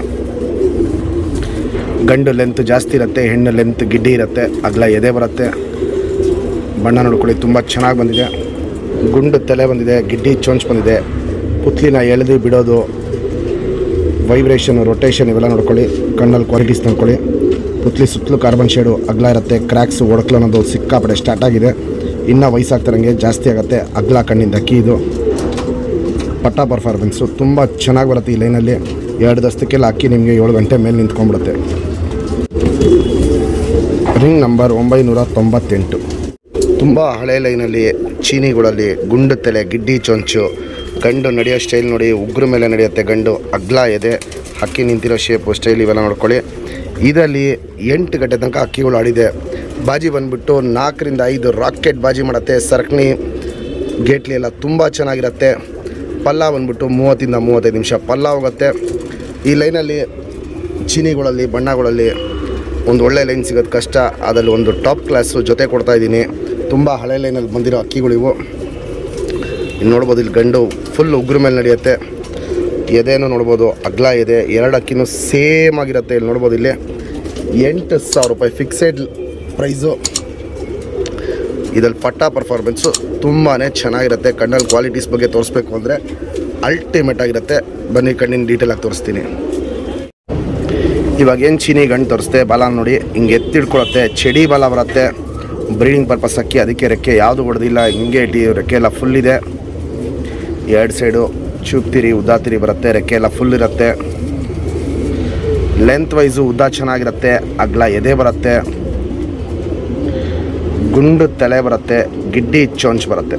ಗಂಡು ಲೆಂತ್ ಜಾಸ್ತಿ ಇರುತ್ತೆ ಹೆಣ್ಣು ಲೆಂತ್ ಗಿಡ್ಡಿ ಇರುತ್ತೆ ಅಗಲ ಎದೆ ಬರುತ್ತೆ ಬಣ್ಣ ನೋಡ್ಕೊಳ್ಳಿ ತುಂಬ ಚೆನ್ನಾಗಿ ಬಂದಿದೆ ಗುಂಡು ತಲೆ ಬಂದಿದೆ ಗಿಡ್ಡಿ ಚೊಂಚ್ ಬಂದಿದೆ ಪುತ್ಲಿನ ಎಳೆದು ಬಿಡೋದು ವೈಬ್ರೇಷನ್ ರೊಟೇಷನ್ ಇವೆಲ್ಲ ನೋಡ್ಕೊಳ್ಳಿ ಕಣ್ಣಲ್ಲಿ ಕ್ವಾಲಿಟೀಸ್ ನೋಡ್ಕೊಳ್ಳಿ ಪುತ್ಲಿ ಸುತ್ತಲೂ ಕಾರ್ಬನ್ ಶೇಡು ಅಗ್ಲ ಇರುತ್ತೆ ಕ್ರ್ಯಾಕ್ಸ್ ಒಡಕ್ಲು ಅನ್ನೋದು ಸಿಕ್ಕಾಪಟ್ಟೆ ಸ್ಟಾರ್ಟ್ ಆಗಿದೆ ಇನ್ನೂ ವಯಸ್ಸಾಗ್ತಾರಂಗೆ ಜಾಸ್ತಿ ಆಗುತ್ತೆ ಅಗ್ಲ ಕಣ್ಣಿಂದ ಅಕ್ಕಿ ಇದು ಪಟ್ಟ ಪರ್ಫಾರ್ಮೆನ್ಸು ತುಂಬ ಚೆನ್ನಾಗಿ ಬರುತ್ತೆ ಈ ಲೈನಲ್ಲಿ ಎರಡು ದಸ್ತಕ್ಕೆಲ್ಲ ಅಕ್ಕಿ ನಿಮಗೆ ಏಳು ಗಂಟೆ ಮೇಲೆ ನಿಂತ್ಕೊಂಡ್ಬಿಡುತ್ತೆ ರಿಂಗ್ ನಂಬರ್ ಒಂಬೈನೂರ ತೊಂಬತ್ತೆಂಟು ತುಂಬ ಹಳೆ ಲೈನಲ್ಲಿ ಚೀನಿಗಳಲ್ಲಿ ಗುಂಡು ತಲೆ ಗಿಡ್ಡಿ ಚೊಂಚು ಗಂಡು ನಡೆಯೋ ಸ್ಟೈಲ್ ನೋಡಿ ಉಗ್ರ ಮೇಲೆ ನಡೆಯುತ್ತೆ ಗಂಡು ಅಗ್ಲ ಎದೆ ಹಕ್ಕಿ ನಿಂತಿರೋ ಶೇಪು ಸ್ಟೈಲ್ ಇವೆಲ್ಲ ನೋಡ್ಕೊಳ್ಳಿ ಇದರಲ್ಲಿ ಎಂಟು ಗಂಟೆ ತನಕ ಅಕ್ಕಿಗಳು ಆಡಿದೆ ಬಾಜಿ ಬಂದ್ಬಿಟ್ಟು ನಾಲ್ಕರಿಂದ ಐದು ರಾಕೆಟ್ ಬಾಜಿ ಮಾಡುತ್ತೆ ಸರ್ಕಣಿ ಗೇಟ್ಲಿ ಎಲ್ಲ ತುಂಬ ಚೆನ್ನಾಗಿರುತ್ತೆ ಪಲ್ಲ ಬಂದ್ಬಿಟ್ಟು ಮೂವತ್ತಿಂದ ಮೂವತ್ತೈದು ನಿಮಿಷ ಪಲ್ಲ ಹೋಗುತ್ತೆ ಈ ಲೈನಲ್ಲಿ ಚೀನಿಗಳಲ್ಲಿ ಬಣ್ಣಗಳಲ್ಲಿ ಒಂದು ಒಳ್ಳೆ ಲೈನ್ ಸಿಗೋದು ಕಷ್ಟ ಅದರಲ್ಲಿ ಒಂದು ಟಾಪ್ ಕ್ಲಾಸು ಜೊತೆ ಕೊಡ್ತಾ ಇದ್ದೀನಿ ತುಂಬ ಹಳೆ ಲೈನಲ್ಲಿ ಬಂದಿರೋ ಅಕ್ಕಿಗಳಿವು ಇಲ್ಲಿ ನೋಡ್ಬೋದು ಇಲ್ಲಿ ಗಂಡು ಫುಲ್ ಉಗ್ರ ಮೇಲೆ ನಡೆಯುತ್ತೆ ಎದೆನೂ ನೋಡ್ಬೋದು ಅಗ್ಲ ಇದೆ ಎರಡು ಅಕ್ಕಿನೂ ಸೇಮ್ ಆಗಿರುತ್ತೆ ಇಲ್ಲಿ ನೋಡ್ಬೋದು ಇಲ್ಲಿ ಎಂಟು ಸಾವಿರ ರೂಪಾಯಿ ಫಿಕ್ಸೆಡ್ ಪ್ರೈಸು ಇದ್ರಲ್ಲಿ ಪಟ್ಟ ಪರ್ಫಾರ್ಮೆನ್ಸು ತುಂಬಾ ಚೆನ್ನಾಗಿರುತ್ತೆ ಕಣ್ಣಲ್ಲಿ ಕ್ವಾಲಿಟೀಸ್ ಬಗ್ಗೆ ತೋರಿಸ್ಬೇಕು ಅಂದರೆ ಅಲ್ಟಿಮೇಟ್ ಆಗಿರುತ್ತೆ ಬನ್ನಿ ಕಣ್ಣಿನ ಡೀಟೇಲ್ ಆಗಿ ತೋರಿಸ್ತೀನಿ ಇವಾಗ ಏನು ಚೀನಿ ಗಂಡು ತೋರಿಸ್ತೆ ಬಲ ನೋಡಿ ಹಿಂಗೆ ಎತ್ತಿಡ್ಕೊಳತ್ತೆ ಚಡಿ ಬಲ ಬರುತ್ತೆ ಬ್ರೀಡಿಂಗ್ ಪರ್ಪಸ್ ಅಕ್ಕಿ ಅದಕ್ಕೆ ರೆಕ್ಕೆ ಯಾವುದು ಹೊಡೆದಿಲ್ಲ ಹಿಂಗೆ ಇಟ್ಟು ರೆಕ್ಕೆ ಎಲ್ಲ ಫುಲ್ ಇದೆ ಎರಡು ಸೈಡು ಚೂಪ್ತಿರಿ ಉದ್ದಾತಿರಿ ಬರುತ್ತೆ ರೆಕ್ಕೆ ಎಲ್ಲ ಫುಲ್ ಇರುತ್ತೆ ಲೆಂತ್ ವೈಸು ಉದ್ದ ಚೆನ್ನಾಗಿರುತ್ತೆ ಅಗ್ಲ ಎದೆ ಬರುತ್ತೆ ಗುಂಡು ತಲೆ ಬರುತ್ತೆ ಗಿಡ್ಡಿ ಚೊಂಚ್ ಬರುತ್ತೆ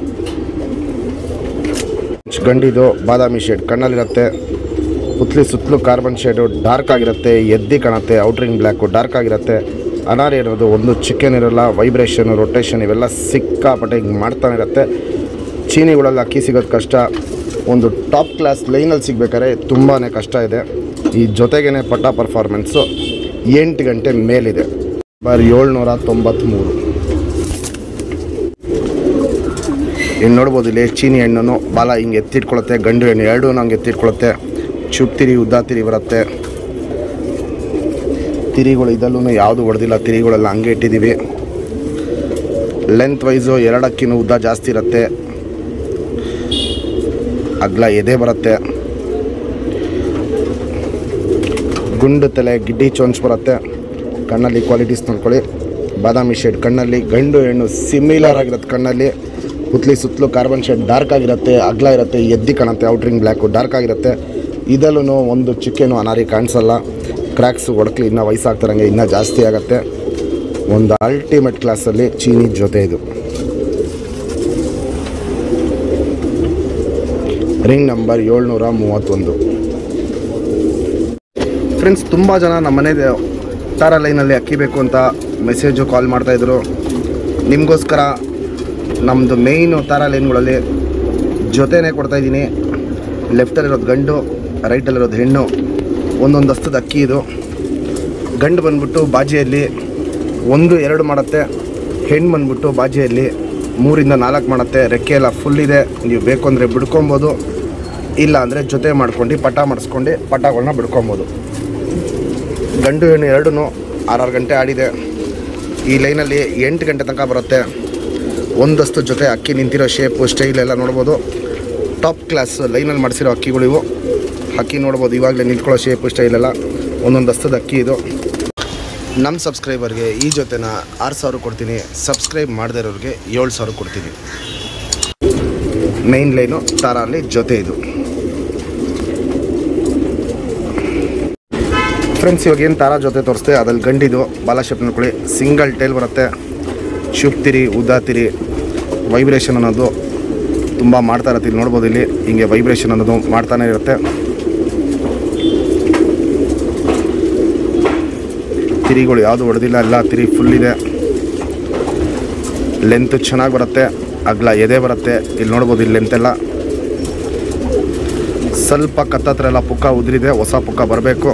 ಗಂಡಿದು ಬಾದಾಮಿ ಶೇಡ್ ಕಣ್ಣಲ್ಲಿರುತ್ತೆ ಪುತ್ಲಿ ಸುತ್ತಲೂ ಕಾರ್ಬನ್ ಶೇಡು ಡಾರ್ಕ್ ಆಗಿರುತ್ತೆ ಎದ್ದಿ ಕಾಣುತ್ತೆ ಔಟ್ರಿಂಗ್ ಬ್ಲ್ಯಾಕು ಡಾರ್ಕ್ ಆಗಿರುತ್ತೆ ಅನಾರಿ ಇರೋದು ಒಂದು ಚಿಕನ್ ಇರಲ್ಲ ವೈಬ್ರೇಷನ್ ರೊಟೇಷನ್ ಇವೆಲ್ಲ ಸಿಕ್ಕಾಪಟ್ಟೆ ಹಿಂಗೆ ಮಾಡ್ತಾನೆ ಇರುತ್ತೆ ಚೀನಿಗಳಲ್ಲಿ ಅಕ್ಕಿ ಸಿಗೋದು ಕಷ್ಟ ಒಂದು ಟಾಪ್ ಕ್ಲಾಸ್ ಲೈನಲ್ಲಿ ಸಿಗ್ಬೇಕಾದ್ರೆ ತುಂಬಾ ಕಷ್ಟ ಇದೆ ಈ ಜೊತೆಗೇನೆ ಪಟ್ಟ ಪರ್ಫಾರ್ಮೆನ್ಸು ಎಂಟು ಗಂಟೆ ಮೇಲಿದೆ ಬರ್ ಏಳ್ನೂರ ತೊಂಬತ್ತ್ಮೂರು ಇನ್ನು ನೋಡ್ಬೋದು ಇಲ್ಲಿ ಚೀನಿ ಹಣ್ಣು ಬಾಲ ಹಿಂಗೆ ಎತ್ತಿಟ್ಕೊಳುತ್ತೆ ಗಂಡು ಹೆಣ್ಣು ಎರಡೂ ನಂಗೆ ಎತ್ತಿಟ್ಕೊಳುತ್ತೆ ಚುಪ್ತಿರಿ ಉದ್ದಾತಿರಿ ಬರುತ್ತೆ ತಿರಿಗಳು ಇದಲ್ಲೂ ಯಾವುದು ಹೊಡೆದಿಲ್ಲ ತಿರಿಗಳೆಲ್ಲ ಹಂಗೆ ಇಟ್ಟಿದ್ದೀವಿ ಲೆಂತ್ ವೈಸು ಎರಡಕ್ಕಿನೂ ಉದ್ದ ಜಾಸ್ತಿ ಇರುತ್ತೆ ಅಗ್ಲ ಎದೆ ಬರುತ್ತೆ ಗುಂಡು ತಲೆ ಗಿಡ್ಡಿ ಚೊಂಚ್ ಬರುತ್ತೆ ಕಣ್ಣಲ್ಲಿ ಕ್ವಾಲಿಟೀಸ್ ನೋಡ್ಕೊಳ್ಳಿ ಬಾದಾಮಿ ಶೇಡ್ ಕಣ್ಣಲ್ಲಿ ಗಂಡು ಹೆಣ್ಣು ಸಿಮಿಲರ್ ಆಗಿರುತ್ತೆ ಕಣ್ಣಲ್ಲಿ ಪುತ್ಲಿ ಸುತ್ತಲೂ ಕಾರ್ಬನ್ ಶೇಡ್ ಡಾರ್ಕ್ ಆಗಿರುತ್ತೆ ಅಗ್ಲ ಇರುತ್ತೆ ಎದ್ದಿ ಕಾಣುತ್ತೆ ಔಟ್ರಿಂಗ್ ಬ್ಲ್ಯಾಕು ಡಾರ್ಕ್ ಆಗಿರುತ್ತೆ ಇದಲ್ಲೂ ಒಂದು ಚಿಕ್ಕೇನು ಅನಾರಿ ಕಾಣಿಸಲ್ಲ ಕ್ರ್ಯಾಕ್ಸ್ ಒಡಕ್ಲಿ ಇನ್ನೂ ವಯಸ್ಸಾಗ್ತಾರಂಗೆ ಇನ್ನೂ ಜಾಸ್ತಿ ಆಗುತ್ತೆ ಒಂದು ಅಲ್ಟಿಮೇಟ್ ಕ್ಲಾಸಲ್ಲಿ ಚೀನಿ ಜೊತೆ ಇದು ರಿಂಗ್ ನಂಬರ್ ಏಳ್ನೂರ ಮೂವತ್ತೊಂದು ಫ್ರೆಂಡ್ಸ್ ತುಂಬ ಜನ ನಮ್ಮ ಮನೆ ತಾರ ಲೈನಲ್ಲಿ ಅಕ್ಕಿ ಬೇಕು ಅಂತ ಮೆಸೇಜು ಕಾಲ್ ಮಾಡ್ತಾಯಿದ್ರು ನಿಮಗೋಸ್ಕರ ನಮ್ಮದು ಮೇಯ್ನು ತಾರ ಲೈನ್ಗಳಲ್ಲಿ ಜೊತೆನೇ ಕೊಡ್ತಾಯಿದ್ದೀನಿ ಲೆಫ್ಟಲ್ಲಿರೋದು ಗಂಡು ರೈಟಲ್ಲಿರೋದು ಹೆಣ್ಣು ಒಂದೊಂದು ಹಸ್ತದ ಅಕ್ಕಿ ಇದು ಗಂಡು ಬಂದ್ಬಿಟ್ಟು ಬಾಜಿಯಲ್ಲಿ ಒಂದು ಎರಡು ಮಾಡುತ್ತೆ ಹೆಣ್ಣು ಬಂದ್ಬಿಟ್ಟು ಬಾಜಿಯಲ್ಲಿ ಮೂರಿಂದ ನಾಲ್ಕು ಮಾಡುತ್ತೆ ರೆಕ್ಕೆ ಎಲ್ಲ ಫುಲ್ ಇದೆ ನೀವು ಬೇಕು ಅಂದರೆ ಬಿಡ್ಕೊಬೋದು ಇಲ್ಲ ಅಂದರೆ ಜೊತೆ ಮಾಡ್ಕೊಂಡು ಪಟ ಮಾಡಿಸ್ಕೊಂಡು ಪಟಗಳನ್ನ ಬಿಡ್ಕೊಬೋದು ಗಂಡು ಹೆಣ್ಣು ಎರಡೂ ಆರಾರು ಗಂಟೆ ಆಡಿದೆ ಈ ಲೈನಲ್ಲಿ ಎಂಟು ಗಂಟೆ ತನಕ ಬರುತ್ತೆ ಒಂದಷ್ಟು ಜೊತೆ ಅಕ್ಕಿ ನಿಂತಿರೋ ಶೇಪು ಸ್ಟೈಲ್ ಎಲ್ಲ ನೋಡ್ಬೋದು ಟಾಪ್ ಕ್ಲಾಸ್ ಲೈನಲ್ಲಿ ಮಾಡಿಸಿರೋ ಅಕ್ಕಿಗಳು ಇವು ಅಕ್ಕಿ ನೋಡ್ಬೋದು ಇವಾಗಲೇ ನಿಂತ್ಕೊಳ್ಳೋ ಶೇಪು ಸ್ಟೈಲ್ ಎಲ್ಲ ಒಂದೊಂದು ಹಸ್ತದ ಅಕ್ಕಿ ಇದು ನಮ್ಮ ಸಬ್ಸ್ಕ್ರೈಬರ್ಗೆ ಈ ಜೊತೆನ ಆರು ಸಾವಿರ ಕೊಡ್ತೀನಿ ಸಬ್ಸ್ಕ್ರೈಬ್ ಮಾಡದೇ ಇರೋರಿಗೆ ಏಳು ಸಾವಿರ ಕೊಡ್ತೀನಿ ಮೈನ್ ಲೈನು ತಾರಲ್ಲಿ ಜೊತೆ ಇದು ಫ್ರೆಂಡ್ಸ್ ಇವಾಗ ಏನು ತಾರಾ ಜೊತೆ ತೋರಿಸ್ತೆ ಅದ್ರಲ್ಲಿ ಗಂಡಿದು ಬಾಲ ಶೇಪ್ ನೋಡ್ಕೊಳ್ಳಿ ಸಿಂಗಲ್ ಟೈಲ್ ಬರುತ್ತೆ ಶುಪ್ತಿರಿ ಉದ್ದಾತಿರಿ ವೈಬ್ರೇಷನ್ ಅನ್ನೋದು ತುಂಬ ಮಾಡ್ತಾ ಇರತ್ತೆ ಇಲ್ಲಿ ನೋಡ್ಬೋದು ಇಲ್ಲಿ ಹಿಂಗೆ ವೈಬ್ರೇಷನ್ ಅನ್ನೋದು ಮಾಡ್ತಾನೆ ಇರುತ್ತೆ ತಿರಿಗಳು ಯಾವುದು ಹೊಡೆದಿಲ್ಲ ಎಲ್ಲ ತಿರಿ ಫುಲ್ ಇದೆ ಲೆಂತ್ ಚೆನ್ನಾಗಿ ಬರುತ್ತೆ ಅಗ್ಲ ಎದೆ ಬರುತ್ತೆ ಇಲ್ಲಿ ನೋಡ್ಬೋದು ಇಲ್ಲಿ ಲೆಂತ್ ಎಲ್ಲ ಸ್ವಲ್ಪ ಕತ್ತತ್ರ ಎಲ್ಲ ಪುಕ್ಕ ಉದುರಿದೆ ಹೊಸ ಪುಕ್ಕ ಬರಬೇಕು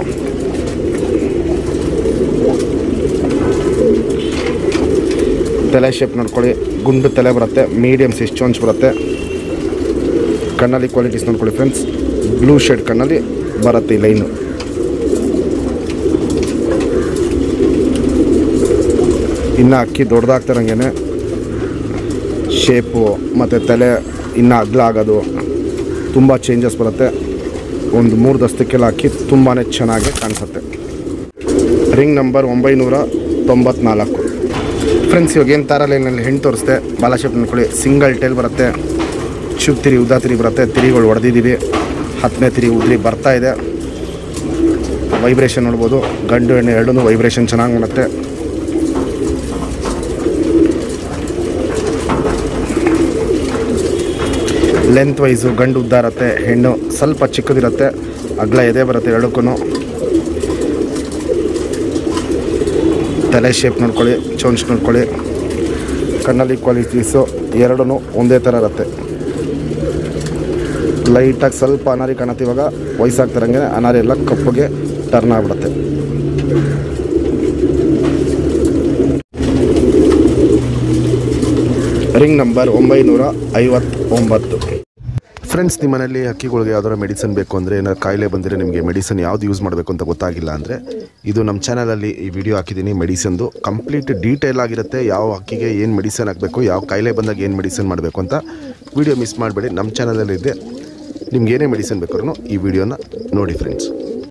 ತಲೆ ಶೇಪ್ ನೋಡ್ಕೊಳ್ಳಿ ಗುಂಡು ತಲೆ ಬರುತ್ತೆ ಮೀಡಿಯಮ್ ಸಿಸ್ಟ್ ಚೊಂಚ್ ಬರುತ್ತೆ ಕಣ್ಣಲ್ಲಿ ಕ್ವಾಲಿಟೀಸ್ ನೋಡ್ಕೊಳ್ಳಿ ಫ್ರೆಂಡ್ಸ್ ಬ್ಲೂ ಶೇಡ್ ಕಣ್ಣಲ್ಲಿ ಬರುತ್ತೆ ಈ ಲೈನು ಇನ್ನು ಅಕ್ಕಿ ದೊಡ್ಡದಾಗ್ತಿರಂಗೆ ಶೇಪು ಮತ್ತು ತಲೆ ಇನ್ನು ಅಗ್ಲ ಆಗೋದು ತುಂಬ ಚೇಂಜಸ್ ಬರುತ್ತೆ ಒಂದು ಮೂರು ದಸ್ತಕ್ಕೆಲ್ಲ ಅಕ್ಕಿ ತುಂಬಾ ಚೆನ್ನಾಗಿ ಕಾಣಿಸುತ್ತೆ ರಿಂಗ್ ನಂಬರ್ ಒಂಬೈನೂರ ತೊಂಬತ್ನಾಲ್ಕು ಫ್ರೆಂಡ್ಸ್ ಇವಾಗ ಏನು ತಾರ ಲೈನಲ್ಲಿ ಹೆಣ್ಣು ತೋರಿಸ್ದೆ ಬಾಲ ಶೇಪ್ ನೋಡ್ಕೊಳ್ಳಿ ಸಿಂಗಲ್ ಟೇಲ್ ಬರುತ್ತೆ ಶುಭ ತಿರಿ ಉದಾ ತಿರಿ ಬರುತ್ತೆ ತಿರಿಗಳು ಹೊಡೆದಿದ್ದೀವಿ ಹತ್ತನೇ ತಿರಿ ಉದ್ರಿ ಬರ್ತಾ ಇದೆ ವೈಬ್ರೇಷನ್ ನೋಡ್ಬೋದು ಗಂಡು ಹೆಣ್ಣು ಎರಡೂ ವೈಬ್ರೇಷನ್ ಚೆನ್ನಾಗಿ ಮಾಡುತ್ತೆ ಲೆಂತ್ ವೈಸು ಗಂಡು ಉದ್ದ ಇರುತ್ತೆ ಹೆಣ್ಣು ಸ್ವಲ್ಪ ಚಿಕ್ಕದಿರುತ್ತೆ ಅಗ್ಲ ಎದೆ ಬರುತ್ತೆ ಎರಡಕ್ಕೂ ತಲೆ ಶೇಪ್ ನೋಡ್ಕೊಳ್ಳಿ ಚೋನ್ಸ್ ನೋಡ್ಕೊಳ್ಳಿ ಕಣ್ಣಲ್ಲಿ ಕ್ವಾಲಿಟೀಸು ಎರಡೂ ಒಂದೇ ಥರ ಇರುತ್ತೆ ಲೈಟಾಗಿ ಸ್ವಲ್ಪ ಅನಾರಿ ಕಾಣುತ್ತೆ ಇವಾಗ ವಯಸ್ಸಾಗ್ತಿರಂಗೆ ಅನಾರಿ ಎಲ್ಲ ಕಪ್ಪಗೆ ಟರ್ನ್ ಆಗ್ಬಿಡುತ್ತೆ ರಿಂಗ್ ನಂಬರ್ ಒಂಬೈನೂರ ಐವತ್ತೊಂಬತ್ತು ಫ್ರೆಂಡ್ಸ್ ನಿಮ್ಮ ಮನೇಲಿ ಹಕ್ಕಿಗಳಿಗೆ ಯಾವ್ದಾರ ಮೆಡಿಸನ್ ಬೇಕು ಅಂದರೆ ಏನಾದ್ರು ಕಾಯಿಲೆ ಬಂದರೆ ನಿಮಗೆ ಮೆಡಿಸನ್ ಯಾವ್ದು ಯೂಸ್ ಮಾಡಬೇಕು ಅಂತ ಗೊತ್ತಾಗಿಲ್ಲ ಅಂದರೆ ಇದು ನಮ್ಮ ಚಾನಲಲ್ಲಿ ಈ ವಿಡಿಯೋ ಹಾಕಿದ್ದೀನಿ ಮೆಡಿಸನ್ದು ಕಂಪ್ಲೀಟ್ ಡೀಟೇಲ್ ಆಗಿರುತ್ತೆ ಯಾವ ಹಕ್ಕಿಗೆ ಏನು ಮೆಡಿಸನ್ ಹಾಕಬೇಕು ಯಾವ ಕಾಯಿಲೆ ಬಂದಾಗ ಏನು ಮೆಡಿಸನ್ ಮಾಡಬೇಕು ಅಂತ ವಿಡಿಯೋ ಮಿಸ್ ಮಾಡಬೇಡಿ ನಮ್ಮ ಚಾನಲಲ್ಲಿದೆ ನಿಮ್ಗೆ ಏನೇ ಮೆಡಿಸನ್ ಬೇಕಾದ್ರೂ ಈ ವಿಡಿಯೋನ ನೋಡಿ ಫ್ರೆಂಡ್ಸ್